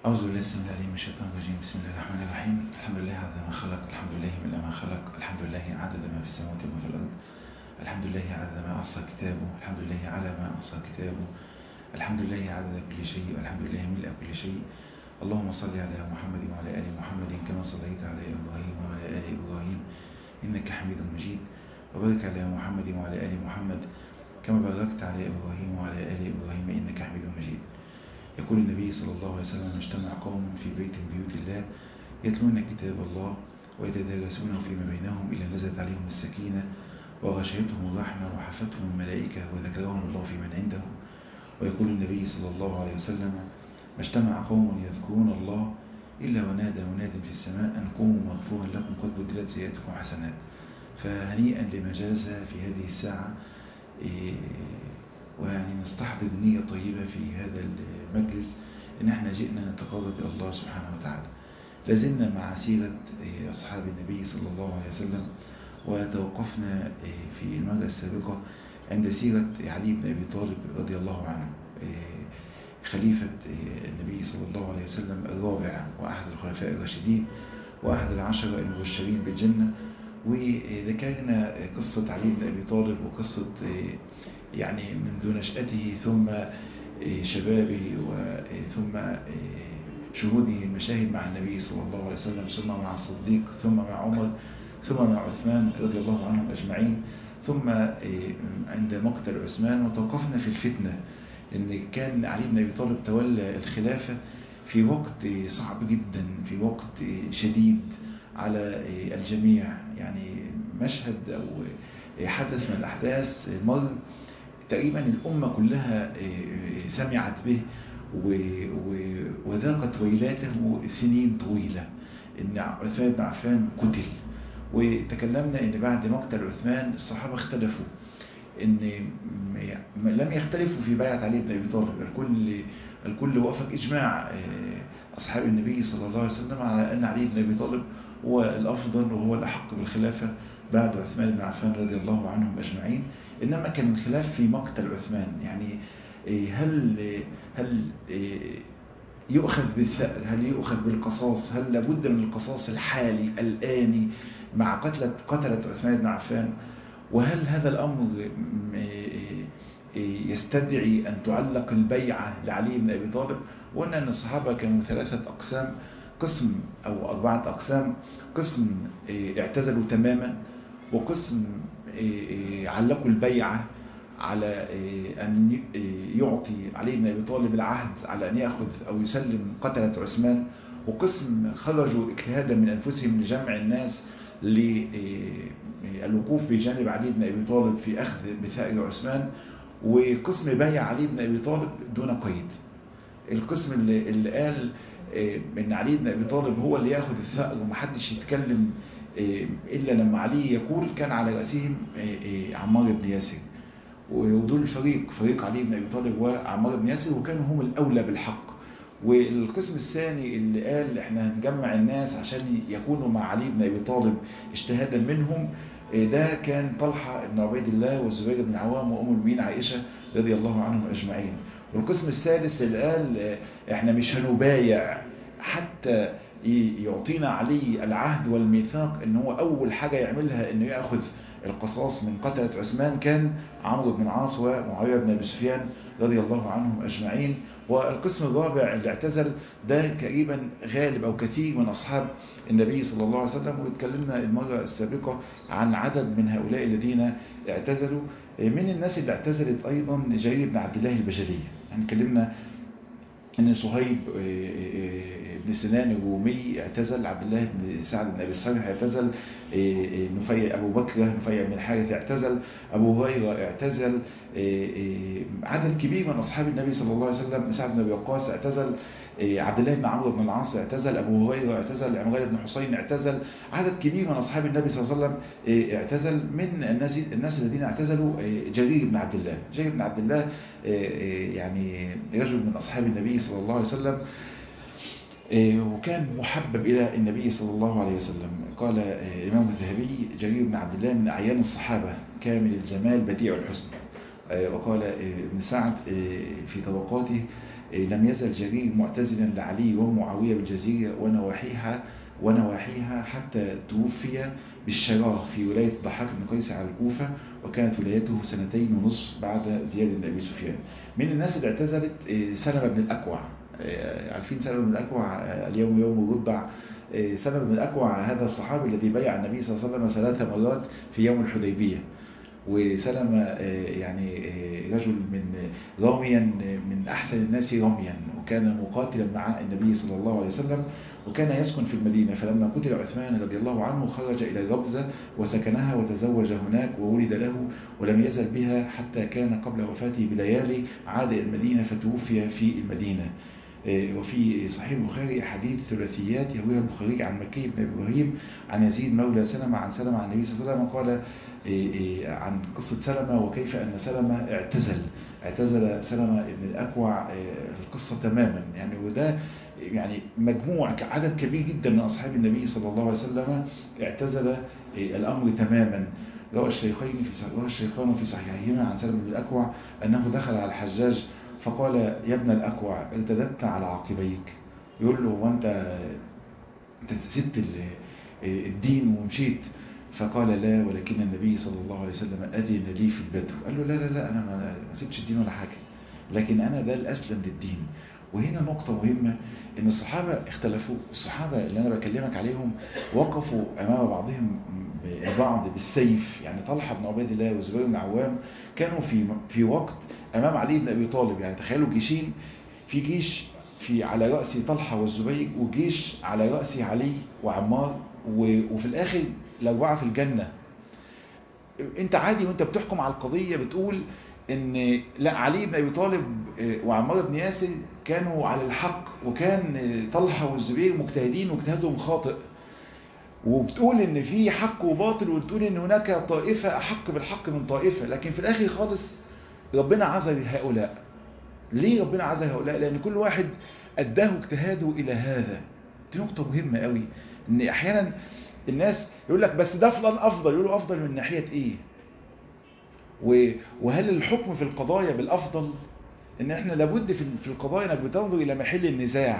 أعوذ بالله السميع العليم من الشيطان الرجيم بسم الله الرحمن الرحيم الحمد لله عدد ما خلق الحمد لله من ما خلق الحمد لله عدد ما في السماوات وما في الأرض الحمد لله عدد ما أحصى كتابه الحمد لله على ما أحصى كتابه الحمد لله عدد كل شيء والحمد لله ملء كل شيء اللهم صل على محمد وعلى آل محمد كما صليت على إبراهيم وعلى آل إبراهيم إنك حميد مجيد وبارك على محمد وعلى آل محمد كما باركت على إبراهيم وعلى آل إبراهيم إنك حميد مجيد يقول النبي صلى الله عليه وسلم اجتمع قوم في بيت من بيوت الله يتلون كتاب الله ويتدارسونه فيما بينهم إلى نزلت عليهم السكينة وغشيتهم الرحمة وحفتهم الملائكة وذكرهم الله في من عنده ويقول النبي صلى الله عليه وسلم ما اجتمع قوم يذكرون الله إلا ونادى مناد في السماء أن قوموا مغفورا لكم قد بدلت سيئاتكم حسنات فهنيئا لما جلس في هذه الساعة ويعني نستحضر نية طيبة في هذا المجلس إن احنا جئنا نتقرب إلى الله سبحانه وتعالى لازلنا مع سيرة أصحاب النبي صلى الله عليه وسلم وتوقفنا في المرة السابقة عند سيرة علي بن أبي طالب رضي الله عنه خليفة النبي صلى الله عليه وسلم الرابع وأحد الخلفاء الراشدين وأحد العشرة المبشرين بالجنة وذكرنا قصة علي بن أبي طالب وقصة يعني منذ نشأته ثم شبابه ثم شهوده المشاهد مع النبي صلى الله عليه وسلم ثم مع الصديق ثم مع عمر ثم مع عثمان رضي الله عنهم أجمعين ثم عند مقتل عثمان وتوقفنا في الفتنة ان كان علي بن أبي طالب تولى الخلافة في وقت صعب جدا في وقت شديد على الجميع يعني مشهد أو حدث من الأحداث مر تقريبا الأمة كلها سمعت به وذاقت ويلاته سنين طويلة إن عثمان بن عفان قتل وتكلمنا إن بعد مقتل عثمان الصحابة اختلفوا إن لم يختلفوا في بيعة علي بن أبي طالب الكل الكل وافق إجماع أصحاب النبي صلى الله عليه وسلم على أن علي بن أبي طالب هو الأفضل وهو الأحق بالخلافة بعد عثمان بن عفان رضي الله عنهم أجمعين إنما كان الخلاف في مقتل عثمان يعني هل هل يؤخذ بالثأر هل يؤخذ بالقصاص هل لابد من القصاص الحالي الآني مع قتلة قتلة عثمان بن عفان وهل هذا الأمر يستدعي أن تعلق البيعة لعلي بن أبي طالب وقلنا أن الصحابة كانوا ثلاثة أقسام قسم أو أربعة أقسام قسم اعتزلوا تماما وقسم علقوا البيعة على أن يعطي علي بن أبي طالب العهد على أن يأخذ أو يسلم قتلة عثمان وقسم خرجوا اجتهادا من أنفسهم لجمع الناس للوقوف بجانب علي بن أبي طالب في أخذ بثائر عثمان وقسم بيع علي بن أبي طالب دون قيد القسم اللي, اللي قال ان علي بن أبي طالب هو اللي ياخذ الثأر ومحدش يتكلم إلا لما علي يقول كان على رأسهم عمار بن ياسر ودول الفريق فريق علي بن أبي طالب وعمار بن ياسر وكانوا هم الأولى بالحق والقسم الثاني اللي قال احنا هنجمع الناس عشان يكونوا مع علي بن أبي طالب اجتهادا منهم ده كان طلحة بن عبيد الله والزبير بن عوام وأم المؤمنين عائشة رضي الله عنهم أجمعين والقسم الثالث اللي قال احنا مش هنبايع حتى يعطينا علي العهد والميثاق ان هو اول حاجة يعملها انه يأخذ القصاص من قتلة عثمان كان عمرو بن عاص ومعاوية بن ابي سفيان رضي الله عنهم اجمعين والقسم الرابع اللي اعتزل ده تقريبا غالب او كثير من اصحاب النبي صلى الله عليه وسلم واتكلمنا المرة السابقة عن عدد من هؤلاء الذين اعتزلوا من الناس اللي اعتزلت ايضا جرير بن عبد الله البجلي يعني اتكلمنا ان صهيب بن سنان الرومي اعتزل عبد الله بن سعد بن ابي الصالح اعتزل نفيع ابو بكر نفيع بن الحارث اعتزل ابو هريره اعتزل عدد كبير من اصحاب النبي صلى الله عليه وسلم سعد بن ابي وقاص اعتزل عبد الله بن عمرو بن العاص اعتزل ابو هريره اعتزل عمران بن حسين اعتزل عدد كبير من اصحاب النبي صلى الله عليه وسلم اعتزل من الناس الناس الذين اعتزلوا جرير بن عبد الله جرير بن عبد الله يعني رجل من اصحاب النبي صلى الله عليه وسلم وكان محبب إلى النبي صلى الله عليه وسلم قال الإمام الذهبي جرير بن عبد الله من أعيان الصحابة كامل الجمال بديع الحسن وقال ابن سعد في طبقاته لم يزل جرير معتزلا لعلي ومعاوية بالجزيرة ونواحيها ونواحيها حتى توفي بالشراخ في ولاية ضحاك بن قيس على الكوفة وكانت ولايته سنتين ونصف بعد زياد بن أبي سفيان من الناس اللي اعتزلت سلمة بن الأكوع عارفين سلمة بن الأكوع اليوم يوم رضع سلمة بن الأكوع هذا الصحابي الذي بيع النبي صلى الله عليه وسلم ثلاث مرات في يوم الحديبية وسلم يعني رجل من راميا من أحسن الناس رميا وكان مقاتلا مع النبي صلى الله عليه وسلم وكان يسكن في المدينة فلما قتل عثمان رضي الله عنه خرج إلى الربزة وسكنها وتزوج هناك وولد له ولم يزل بها حتى كان قبل وفاته بليالي عاد إلى المدينة فتوفي في المدينة وفي صحيح البخاري حديث ثلاثيات يرويها البخاري عن مكي بن إبراهيم عن يزيد مولى سلمة عن سلمة عن النبي صلى الله عليه وسلم قال عن قصة سلمة وكيف أن سلمة اعتزل اعتزل سلمة بن الأكوع القصة تماما يعني وده يعني مجموع عدد كبير جدا من أصحاب النبي صلى الله عليه وسلم اعتزل الأمر تماما روى الشيخين في روى الشيخان في صحيحهما عن سلمة بن الأكوع أنه دخل على الحجاج فقال يا ابن الأكوع ارتدت على عقبيك يقول له وانت انت سبت الدين ومشيت فقال لا ولكن النبي صلى الله عليه وسلم أذن لي في البدو قال له لا لا لا أنا ما سبتش الدين ولا حاجة لكن أنا ده الأسلم للدين وهنا نقطة مهمة ان الصحابة اختلفوا الصحابة اللي انا بكلمك عليهم وقفوا امام بعضهم البعض بالسيف يعني طلحة بن عبيد الله وزبير بن عوام كانوا في في وقت امام علي بن ابي طالب يعني تخيلوا جيشين في جيش في على رأس طلحة والزبير وجيش على رأس علي وعمار وفي الاخر الاربعة في الجنة انت عادي وانت بتحكم على القضية بتقول ان لا علي بن ابي طالب وعمار بن ياسر كانوا على الحق وكان طلحه والزبير مجتهدين واجتهادهم خاطئ وبتقول ان في حق وباطل وبتقول ان هناك طائفه احق بالحق من طائفه لكن في الاخر خالص ربنا عزل هؤلاء ليه ربنا عزل هؤلاء لان كل واحد اداه اجتهاده الى هذا دي نقطه مهمه قوي ان احيانا الناس يقول لك بس ده فلان افضل يقولوا افضل من ناحيه ايه وهل الحكم في القضايا بالأفضل ان احنا لابد في القضايا انك بتنظر الى محل النزاع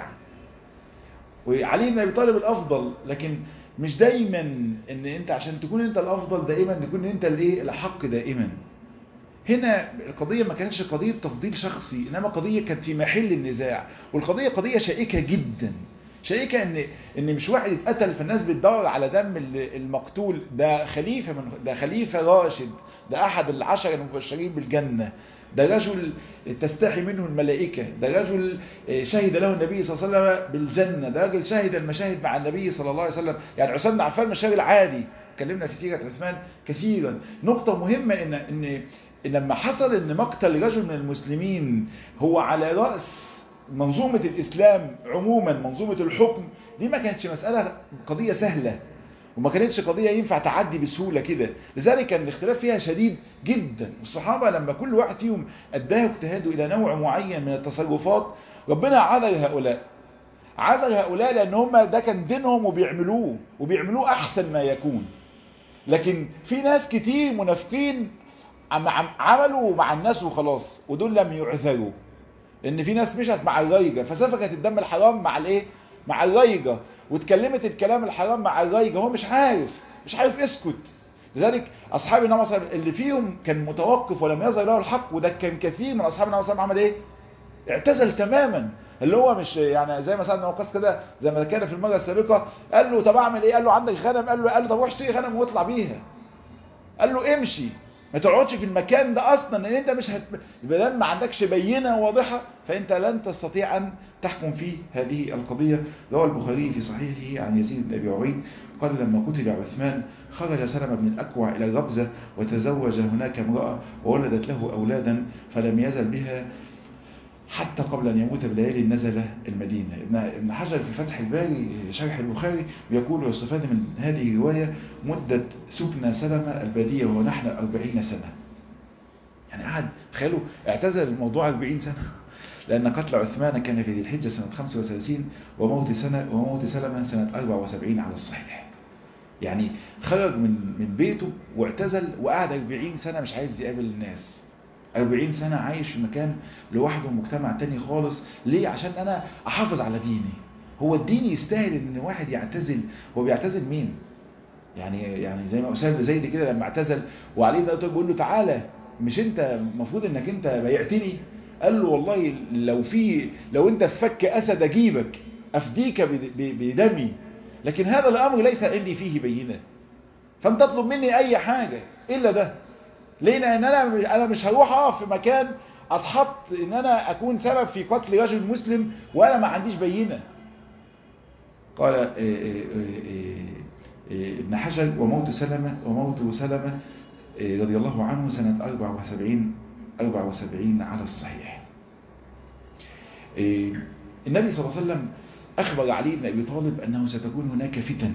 وعلي بن ابي طالب الافضل لكن مش دايما ان انت عشان تكون انت الافضل دائما تكون انت الايه الحق دائما هنا القضية ما كانتش قضية تفضيل شخصي انما قضية كانت في محل النزاع والقضية قضية شائكة جدا شائكة ان ان مش واحد اتقتل فالناس بتدور على دم المقتول ده خليفة من ده خليفة راشد ده احد العشر المبشرين بالجنة ده رجل تستحي منه الملائكة ده رجل شهد له النبي صلى الله عليه وسلم بالجنة ده رجل شهد المشاهد مع النبي صلى الله عليه وسلم يعني عثمان بن عفان مش راجل عادي اتكلمنا في سيرة عثمان كثيرا نقطة مهمة ان ان لما حصل ان مقتل رجل من المسلمين هو على رأس منظومة الإسلام عموما منظومة الحكم دي ما كانتش مسألة قضية سهلة وما كانتش قضية ينفع تعدي بسهولة كده لذلك كان الاختلاف فيها شديد جدا والصحابة لما كل واحد فيهم أداه اجتهاده إلى نوع معين من التصرفات ربنا عذر هؤلاء عذر هؤلاء لأن هم ده كان دينهم وبيعملوه وبيعملوه أحسن ما يكون لكن في ناس كتير منافقين عملوا مع الناس وخلاص ودول لم يعذروا ان في ناس مشت مع الريجة فسفكت الدم الحرام مع الايه مع الريجة واتكلمت الكلام الحرام مع الريجة هو مش عارف مش عارف اسكت لذلك اصحاب النبي صلى الله عليه وسلم اللي فيهم كان متوقف ولم يظهر له الحق وده كان كثير من اصحاب النبي صلى الله عليه وسلم عمل ايه اعتزل تماما اللي هو مش يعني زي ما سيدنا وقاص كده زي ما كان في المره السابقه قال له طب اعمل ايه قال له عندك غنم قال له قال له طب روح اشتري غنم واطلع بيها قال له امشي ما تقعدش في المكان ده اصلا لان انت مش هت... بدل ما عندكش بينه واضحه فانت لن تستطيع ان تحكم في هذه القضيه روى البخاري في صحيحه عن يزيد بن ابي عبيد قال لما قتل عثمان خرج سلمة بن الأكوع إلى الربزة وتزوج هناك امرأة وولدت له أولادا فلم يزل بها حتى قبل أن يموت بليالي نزل المدينة ابن حجر في فتح الباري شرح البخاري يقول ويستفاد من هذه الرواية مدة سكن سلمة البادية وهو نحن أربعين سنة يعني قعد تخيلوا اعتزل الموضوع أربعين سنة لأن قتل عثمان كان في ذي الحجة سنة 35 وموت سنة وموت سلمة سنة 74 على الصحيح يعني خرج من من بيته واعتزل وقعد 40 سنة مش عايز يقابل الناس 40 سنة عايش في مكان لوحده مجتمع تاني خالص ليه عشان انا احافظ على ديني هو الدين يستاهل ان واحد يعتزل هو بيعتزل مين يعني يعني زي ما اسامه زيد كده لما اعتزل وعلي بن ابي طالب بيقول له تعالى مش انت المفروض انك انت بايعتني قال له والله لو في لو انت في فك اسد اجيبك افديك بدمي لكن هذا الامر ليس عندي فيه بينه فانت تطلب مني اي حاجه الا ده ليه لان انا انا مش هروح اقف في مكان اتحط ان انا اكون سبب في قتل رجل مسلم وانا ما عنديش بينه قال ابن حجر وموت سلمة وموت سلمة رضي الله عنه سنة 74 74 على الصحيح النبي صلى الله عليه وسلم أخبر علي بن أبي طالب أنه ستكون هناك فتن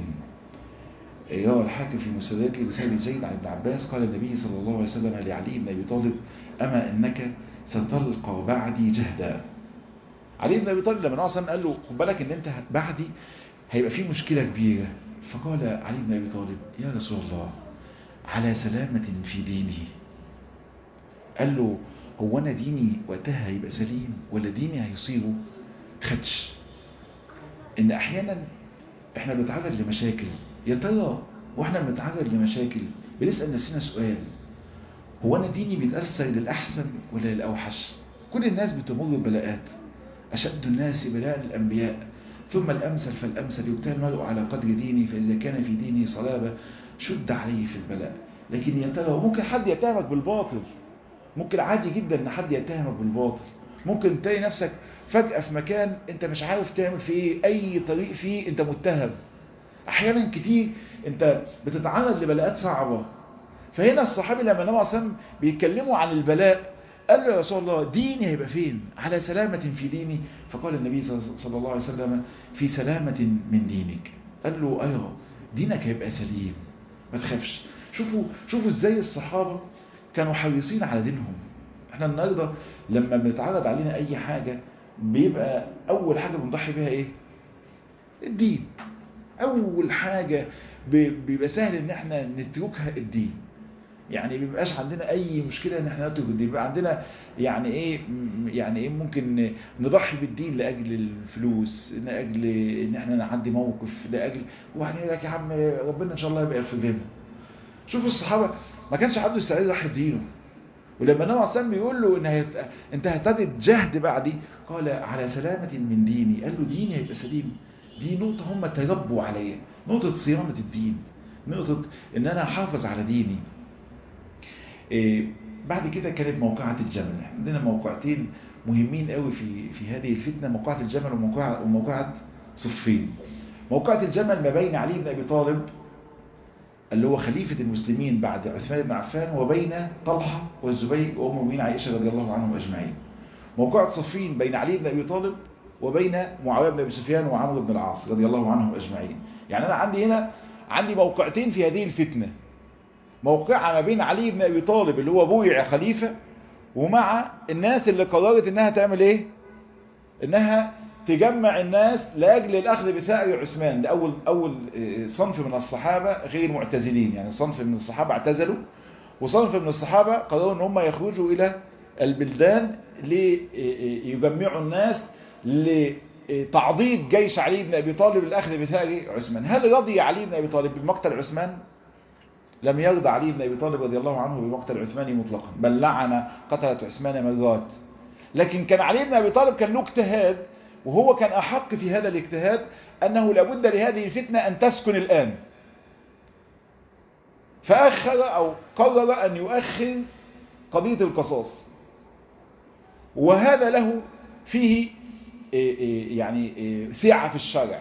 روى الحاكم في مستدرك رسالة زيد عن ابن عباس قال النبي صلى الله عليه وسلم لعلي بن أبي طالب أما أنك ستلقى بعدي جهدا علي بن أبي طالب لما نعصم قال له خد بالك أن أنت بعدي هيبقى في مشكلة كبيرة فقال علي بن أبي طالب يا رسول الله على سلامة في دينه قال له هو أنا ديني وقتها هيبقى سليم ولا ديني هيصيره خدش إن أحيانا إحنا بنتعرض لمشاكل يا ترى وإحنا بنتعرض لمشاكل بنسأل نفسنا سؤال هو أنا ديني بيتأثر للأحسن ولا للأوحش كل الناس بتمر ببلاءات أشد الناس بلاء الأنبياء ثم الأمثل فالأمثل يبتلى المرء على قدر دينه فإذا كان في دينه صلابة شد عليه في البلاء لكن يا ترى ممكن حد يتهمك بالباطل ممكن عادي جدا ان حد يتهمك بالباطل ممكن تلاقي نفسك فجأة في مكان انت مش عارف تعمل فيه اي طريق فيه انت متهم احيانا كتير انت بتتعرض لبلاءات صعبة فهنا الصحابي لما نوع سم بيتكلموا عن البلاء قال له يا رسول الله ديني هيبقى فين على سلامة في ديني فقال النبي صلى الله عليه وسلم في سلامة من دينك قال له ايوه دينك هيبقى سليم ما تخافش شوفوا شوفوا ازاي الصحابة كانوا حريصين على دينهم احنا النهاردة لما بنتعرض علينا اي حاجة بيبقى اول حاجة بنضحي بيها ايه الدين اول حاجة بيبقى سهل ان احنا نتركها الدين يعني بيبقاش عندنا اي مشكلة ان احنا نترك الدين بيبقى عندنا يعني ايه يعني ايه ممكن نضحي بالدين لاجل الفلوس لاجل ان احنا نعدي موقف لاجل واحد يقول لك يا عم ربنا ان شاء الله يبقى يغفر لنا شوفوا الصحابة ما كانش عنده استعداد يضحي بدينه ولما النبي عليه بيقول له ان هيت... انت هتجد جهد بعدي قال على سلامة من ديني قال له ديني هيبقى سليم دي نقطة هم تربوا عليها نقطة صيانة الدين نقطة ان انا احافظ على ديني إيه بعد كده كانت موقعة الجمل عندنا موقعتين مهمين قوي في في هذه الفتنة موقعة الجمل وموقعة, وموقعة صفين موقعة الجمل ما بين علي بن أبي طالب اللي هو خليفة المسلمين بعد عثمان بن عفان وبين طلحة والزبير وأم المؤمنين عائشة رضي الله عنهم أجمعين موقعة صفين بين علي بن أبي طالب وبين معاوية بن أبي سفيان وعمرو بن العاص رضي الله عنهم أجمعين يعني أنا عندي هنا عندي موقعتين في هذه الفتنة موقعة ما بين علي بن أبي طالب اللي هو بويع خليفة ومع الناس اللي قررت انها تعمل ايه انها تجمع الناس لاجل الاخذ بثأر عثمان ده اول اول صنف من الصحابة غير معتزلين يعني صنف من الصحابة اعتزلوا وصنف من الصحابة قرروا ان هم يخرجوا الى البلدان ليجمعوا الناس لتعضيد جيش علي بن ابي طالب للاخذ بثأر عثمان هل رضي علي بن ابي طالب بمقتل عثمان لم يرضى علي بن أبي طالب رضي الله عنه بمقتل عثمان مطلقا بل لعن قتلة عثمان مرات لكن كان علي بن أبي طالب كان له اجتهاد وهو كان أحق في هذا الاجتهاد أنه لابد لهذه الفتنة أن تسكن الآن فأخر أو قرر أن يؤخر قضية القصاص وهذا له فيه يعني سعة في الشرع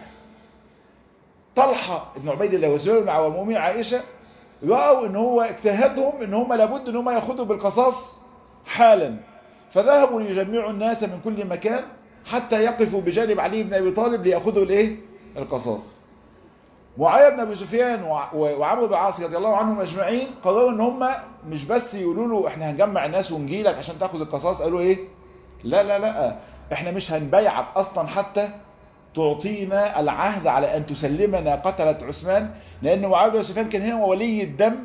طلحة بن عبيد الله وزبير مع ومؤمن عائشة رأوا ان هو اجتهادهم ان هم لابد ان هم ياخذوا بالقصاص حالا فذهبوا ليجمعوا الناس من كل مكان حتى يقفوا بجانب علي بن ابي طالب لياخذوا الايه القصاص معاويه بن ابي سفيان وعمرو بن العاص رضي الله عنهم اجمعين قرروا ان هم مش بس يقولوا له احنا هنجمع الناس ونجيلك عشان تاخذ القصاص قالوا ايه لا لا لا احنا مش هنبيعك اصلا حتى تعطينا العهد على أن تسلمنا قتلة عثمان لأن معاوية بن سفيان كان هنا ولي الدم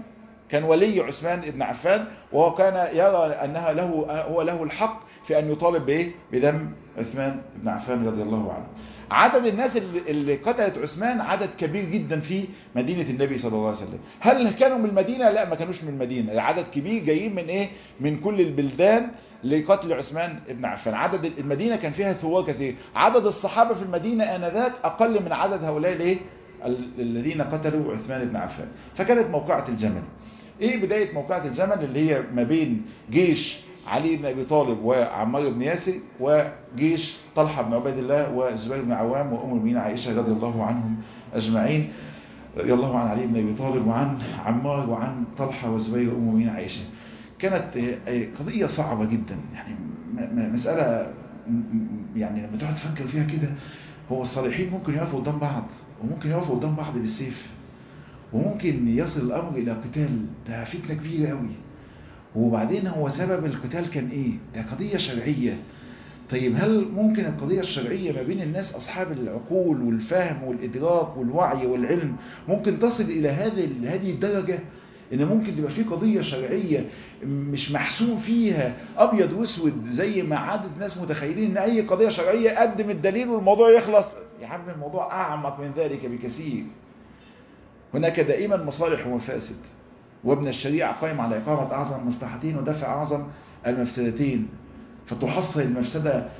كان ولي عثمان بن عفان وهو كان يرى أنها له هو له الحق في أن يطالب بإيه؟ بدم عثمان بن عفان رضي الله عنه عدد الناس اللي قتلت عثمان عدد كبير جدا في مدينة النبي صلى الله عليه وسلم هل كانوا من المدينة؟ لا ما كانوش من المدينة عدد كبير جايين من إيه؟ من كل البلدان لقتل عثمان بن عفان عدد المدينة كان فيها ثوار كثير عدد الصحابة في المدينة آنذاك أقل من عدد هؤلاء الايه الذين قتلوا عثمان بن عفان فكانت موقعة الجمل ايه بداية موقعة الجمل اللي هي ما بين جيش علي بن ابي طالب وعمار بن ياسر وجيش طلحة بن عبيد الله وزبير بن عوام وام المؤمنين عائشة رضي الله عنهم اجمعين رضي الله عن علي بن ابي طالب وعن عمار وعن طلحة وزبير وام المؤمنين عائشة كانت قضية صعبة جدا يعني مسألة يعني لما تقعد تفكر فيها كده هو الصالحين ممكن يقفوا قدام بعض وممكن يقفوا قدام بعض بالسيف وممكن يصل الأمر إلى قتال ده فتنة كبيرة قوي وبعدين هو سبب القتال كان إيه ده قضية شرعية طيب هل ممكن القضية الشرعية ما بين الناس أصحاب العقول والفهم والإدراك والوعي والعلم ممكن تصل إلى هذه هذه الدرجة ان ممكن تبقى في قضية شرعية مش محسوم فيها ابيض واسود زي ما عدد ناس متخيلين ان اي قضية شرعية قدم الدليل والموضوع يخلص يا عم الموضوع اعمق من ذلك بكثير هناك دائما مصالح ومفاسد وابن الشريعة قائم على اقامة اعظم المصلحتين ودفع اعظم المفسدتين فتحصل المفسدة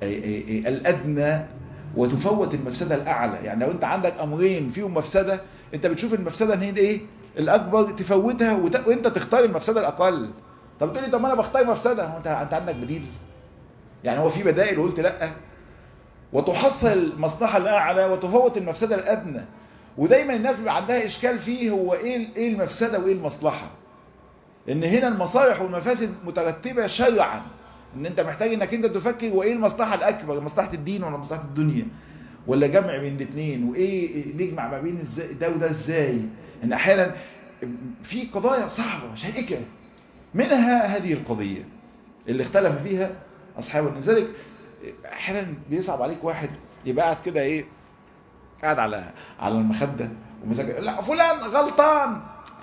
الادنى وتفوت المفسدة الاعلى يعني لو انت عندك امرين فيهم مفسدة انت بتشوف المفسدة ان هي ايه الاكبر تفوتها وت... وانت تختار المفسده الاقل طب تقول لي طب ما انا بختار مفسده هو انت انت عندك بديل يعني هو في بدائل وقلت لا وتحصل المصلحه الاعلى وتفوت المفسده الادنى ودايما الناس بيبقى عندها اشكال فيه هو ايه ايه المفسده وايه المصلحه ان هنا المصالح والمفاسد مترتبه شرعا ان انت محتاج انك انت تفكر وايه المصلحه الاكبر مصلحه الدين ولا مصلحه الدنيا ولا جمع بين الاثنين وايه نجمع ما بين ده وده ازاي ان احيانا في قضايا صعبة شائكة منها هذه القضية اللي اختلف فيها اصحاب لذلك احيانا بيصعب عليك واحد يبقى قاعد كده ايه قاعد على على المخدة ومسك لا فلان غلطان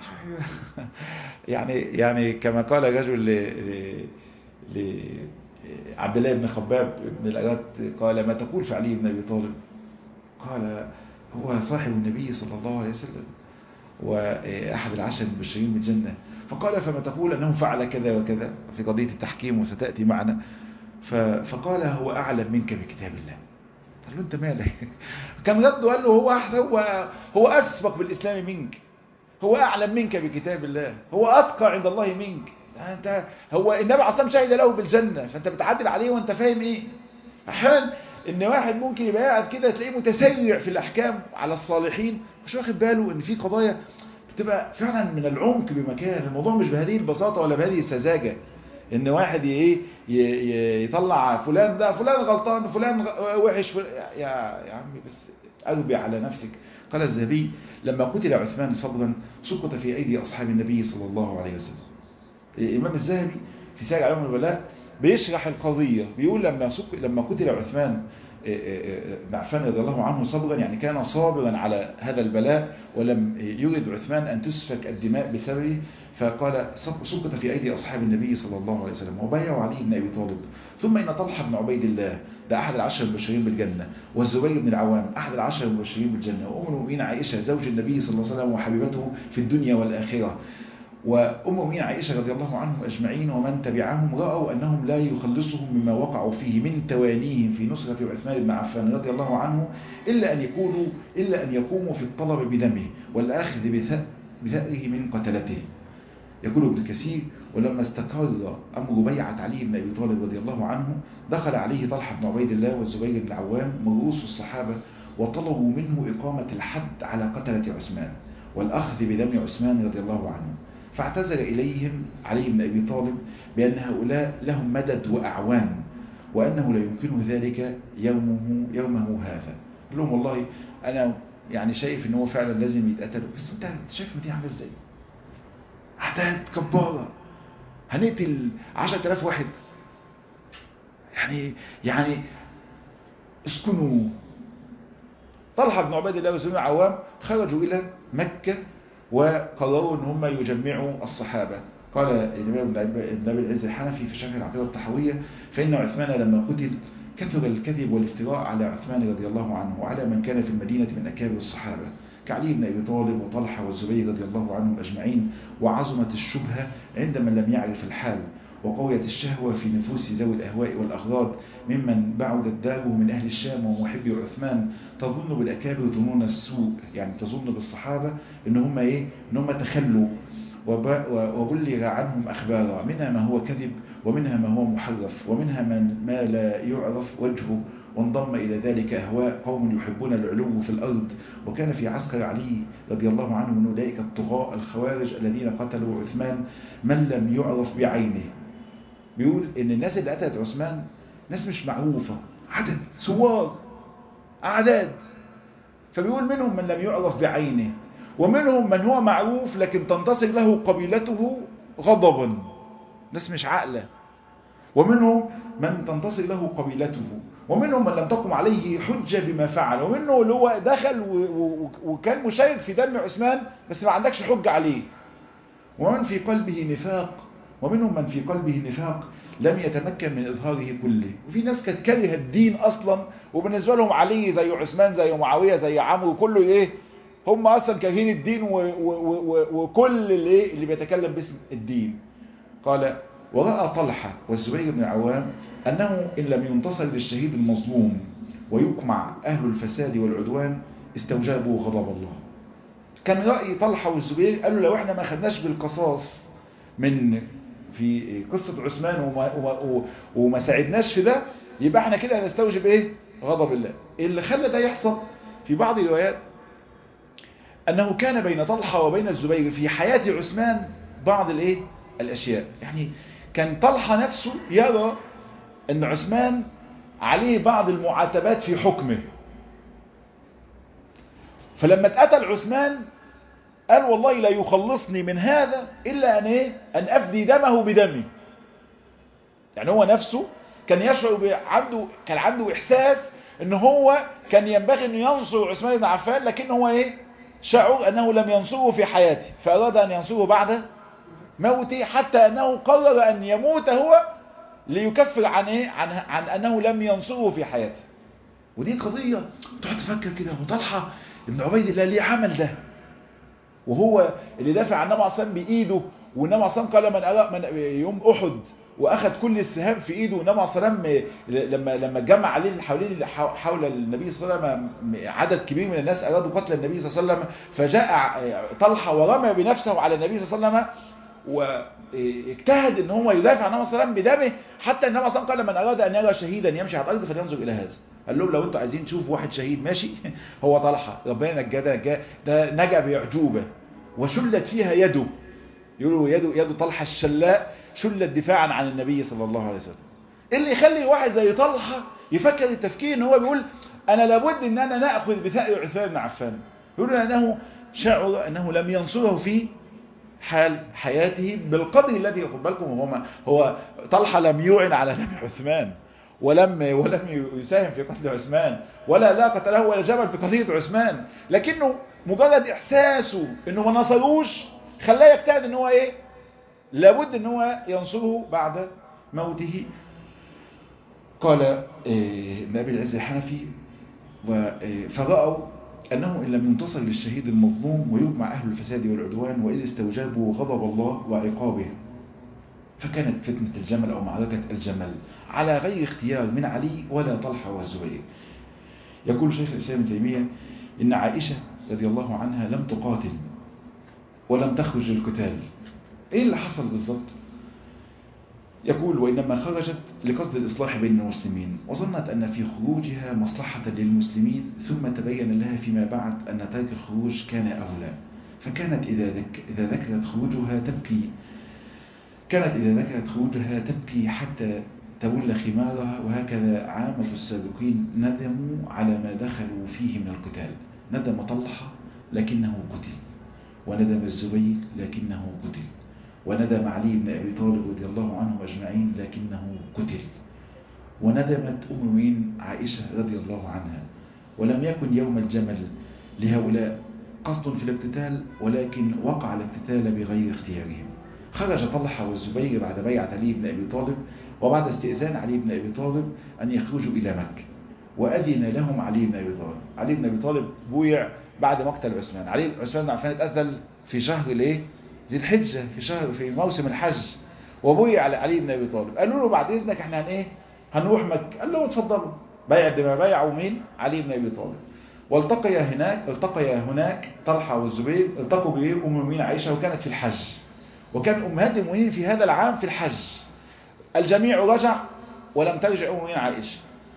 يعني يعني كما قال رجل ل ل عبد الله بن خباب بن الأرات قال ما تقول في علي بن ابي طالب قال هو صاحب النبي صلى الله عليه وسلم وأحد العشر المبشرين بالجنة فقال فما تقول أنه فعل كذا وكذا في قضية التحكيم وستأتي معنا فقال هو أعلم منك بكتاب الله قال له أنت مالك كان رده قال له هو أحسن هو, هو أسبق بالإسلام منك هو أعلم منك بكتاب الله هو أتقى عند الله منك أنت هو النبي عصام شهد له بالجنة فأنت بتعدل عليه وأنت فاهم إيه أحيانا ان واحد ممكن يبقى قاعد كده تلاقيه متسرع في الاحكام على الصالحين مش واخد باله ان في قضايا بتبقى فعلا من العمق بمكان الموضوع مش بهذه البساطة ولا بهذه السذاجة ان واحد ايه يطلع فلان ده فلان غلطان فلان وحش فلان يا يا عمي بس اربي على نفسك قال الذهبي لما قتل عثمان صبرا سقط في ايدي اصحاب النبي صلى الله عليه وسلم الامام الذهبي في سائر علوم الولاء بيشرح القضية بيقول لما لما قتل عثمان بن عفان رضي الله عنه صبرا يعني كان صابرا على هذا البلاء ولم يرد عثمان أن تسفك الدماء بسببه فقال سقط في أيدي أصحاب النبي صلى الله عليه وسلم وبايعوا علي بن أبي طالب ثم إن طلحة بن عبيد الله ده أحد العشر المبشرين بالجنة والزبير بن العوام أحد العشر المبشرين بالجنة وأم المؤمنين عائشة زوج النبي صلى الله عليه وسلم وحبيبته في الدنيا والآخرة وأم المؤمنين عائشة رضي الله عنهم أجمعين ومن تبعهم رأوا أنهم لا يخلصهم مما وقعوا فيه من توانيهم في نصرة عثمان بن عفان رضي الله عنه إلا أن يكونوا إلا أن يقوموا في الطلب بدمه والأخذ بثأره من قتلته يقول ابن كثير ولما استقر أمر بيعة علي بن أبي طالب رضي الله عنه دخل عليه طلحة بن عبيد الله والزبير بن العوام رؤوس الصحابة وطلبوا منه إقامة الحد على قتلة عثمان والأخذ بدم عثمان رضي الله عنه فاعتذر إليهم علي بن أبي طالب بأن هؤلاء لهم مدد وأعوان وأنه لا يمكنه ذلك يومه, يومه هذا قال لهم والله أنا يعني شايف أنه فعلا لازم يتقتل بس أنت شايف دي عامله إزاي أعداد كبارة هنقتل عشرة آلاف واحد يعني يعني اسكنوا طلحة بن عباد الله وسلم عوام خرجوا إلى مكة وقرروا ان هم يجمعوا الصحابة قال الإمام ابن أبي العز الحنفي في شرح العقيدة الطحوية فإن عثمان لما قتل كثر الكذب والافتراء على عثمان رضي الله عنه وعلى من كان في المدينة من أكابر الصحابة كعلي بن أبي طالب وطلحة والزبير رضي الله عنهم أجمعين وعظمت الشبهة عند من لم يعرف الحال وقويت الشهوة في نفوس ذوي الأهواء والأغراض ممن بعدت داره من أهل الشام ومحبي عثمان تظن بالأكابر ظنون السوء يعني تظن بالصحابة إن هم إيه إن هم تخلوا وبلغ عنهم أخبارا منها ما هو كذب ومنها ما هو محرف ومنها من ما لا يعرف وجهه وانضم إلى ذلك أهواء قوم يحبون العلو في الأرض وكان في عسكر علي رضي الله عنه من أولئك الطغاء الخوارج الذين قتلوا عثمان من لم يعرف بعينه بيقول إن الناس اللي قتلت عثمان ناس مش معروفة عدد سوار أعداد فبيقول منهم من لم يعرف بعينه ومنهم من هو معروف لكن تنتصر له قبيلته غضبا ناس مش عاقلة ومنهم من تنتصر له قبيلته ومنهم من لم تقم عليه حجة بما فعل ومنه اللي هو دخل وكان مشارك في دم عثمان بس ما عندكش حجة عليه ومن في قلبه نفاق ومنهم من في قلبه نفاق لم يتمكن من إظهاره كله وفي ناس كانت كاره الدين أصلا وبالنسبة لهم علي زي عثمان زي معاوية زي عمرو كله إيه هم أصلا كارهين الدين و و و وكل اللي, اللي بيتكلم باسم الدين قال ورأى طلحة والزبير بن العوام أنه إن لم ينتصر للشهيد المظلوم ويقمع أهل الفساد والعدوان استوجبوا غضب الله كان رأي طلحة والزبير قالوا لو احنا ما خدناش بالقصاص من في قصة عثمان وما, وما, وما ساعدناش في ده يبقى احنا كده هنستوجب ايه غضب الله اللي خلى ده يحصل في بعض الروايات أنه كان بين طلحة وبين الزبير في حياة عثمان بعض الايه الأشياء يعني كان طلحة نفسه يرى أن عثمان عليه بعض المعاتبات في حكمه فلما اتقتل عثمان قال والله لا يخلصني من هذا إلا أن, إيه؟ أن أفدي دمه بدمي يعني هو نفسه كان يشعر عنده كان عنده إحساس أن هو كان ينبغي أن ينصر عثمان بن عفان لكن هو إيه شعر أنه لم ينصره في حياته فأراد أن ينصره بعد موته حتى أنه قرر أن يموت هو ليكفر عن إيه؟ عن, عن أنه لم ينصره في حياته ودي قضية تقعد تفكر كده وطلحة ابن عبيد الله ليه عمل ده وهو اللي دافع عن النبي عليه بإيده والنبي عليه قال من, من يوم أحد وأخذ كل السهام في إيده والنبي عليه لما لما جمع عليه حوالين حول النبي صلى الله عليه وسلم عدد كبير من الناس أرادوا قتل النبي صلى الله عليه وسلم فجاء طلحة ورمى بنفسه على النبي صلى الله عليه وسلم واجتهد ان هو يدافع عن النبي صلى الله عليه وسلم بدمه حتى النبي صلى الله عليه وسلم قال من اراد ان يرى شهيدا يمشي على الارض فلينظر الى هذا قال لهم لو انتوا عايزين تشوفوا واحد شهيد ماشي هو طلحه ربنا نجاه ده ده نجا باعجوبه وشلت فيها يده يقولوا يده يد طلحه الشلاء شلت دفاعا عن النبي صلى الله عليه وسلم ايه اللي يخلي واحد زي طلحه يفكر التفكير ان هو بيقول انا لابد ان انا ناخذ بثأر عثمان بن عفان يقول انه شعر انه لم ينصره في حال حياته بالقدر الذي خد بالكم هو هو طلحه لم يعن على دم عثمان ولم ولم يساهم في قتل عثمان ولا لا قتله ولا جبل في قضيه عثمان لكنه مجرد احساسه انه ما نصروش خلاه يجتهد ان هو ايه لابد ان هو ينصره بعد موته قال ابن ابي العز الحنفي فرأوا أنه إن لم ينتصر للشهيد المظلوم ويجمع أهل الفساد والعدوان وإذ استوجبوا غضب الله وعقابه فكانت فتنة الجمل أو معركة الجمل على غير اختيار من علي ولا طلحة والزبير يقول شيخ الإسلام ابن تيمية إن عائشة رضي الله عنها لم تقاتل ولم تخرج للقتال إيه اللي حصل بالضبط يقول وإنما خرجت لقصد الإصلاح بين المسلمين وظنت أن في خروجها مصلحة للمسلمين ثم تبين لها فيما بعد أن ترك الخروج كان أولى فكانت إذا, ذك إذا ذكرت خروجها تبكي كانت إذا ذكرت خروجها تبكي حتى تول خمارها وهكذا عامة السابقين ندموا على ما دخلوا فيه من القتال ندم طلحة لكنه قتل وندم الزبير لكنه قتل وندم علي بن أبي طالب رضي الله عنه أجمعين لكنه قتل وندمت أم مين عائشة رضي الله عنها ولم يكن يوم الجمل لهؤلاء قصد في الاقتتال ولكن وقع الاقتتال بغير اختيارهم خرج طلحة والزبير بعد بيعة علي بن أبي طالب وبعد استئذان علي بن أبي طالب أن يخرجوا إلى مكة وأذن لهم علي بن أبي طالب علي بن أبي طالب بويع بعد مقتل عثمان علي عثمان بن عفان اتقتل في شهر الايه ذي الحجة في شهر في موسم الحج وبويع على علي بن أبي طالب قالوا له بعد إذنك احنا هن ايه هنروح مكة قال لهم اتفضلوا بيع الدماء بيعوا مين علي بن أبي طالب والتقي هناك التقي هناك طلحة والزبير التقوا بأم المؤمنين عائشة وكانت في الحج وكان أمهات المؤمنين في هذا العام في الحج الجميع رجع ولم ترجع أم المؤمنين عائشة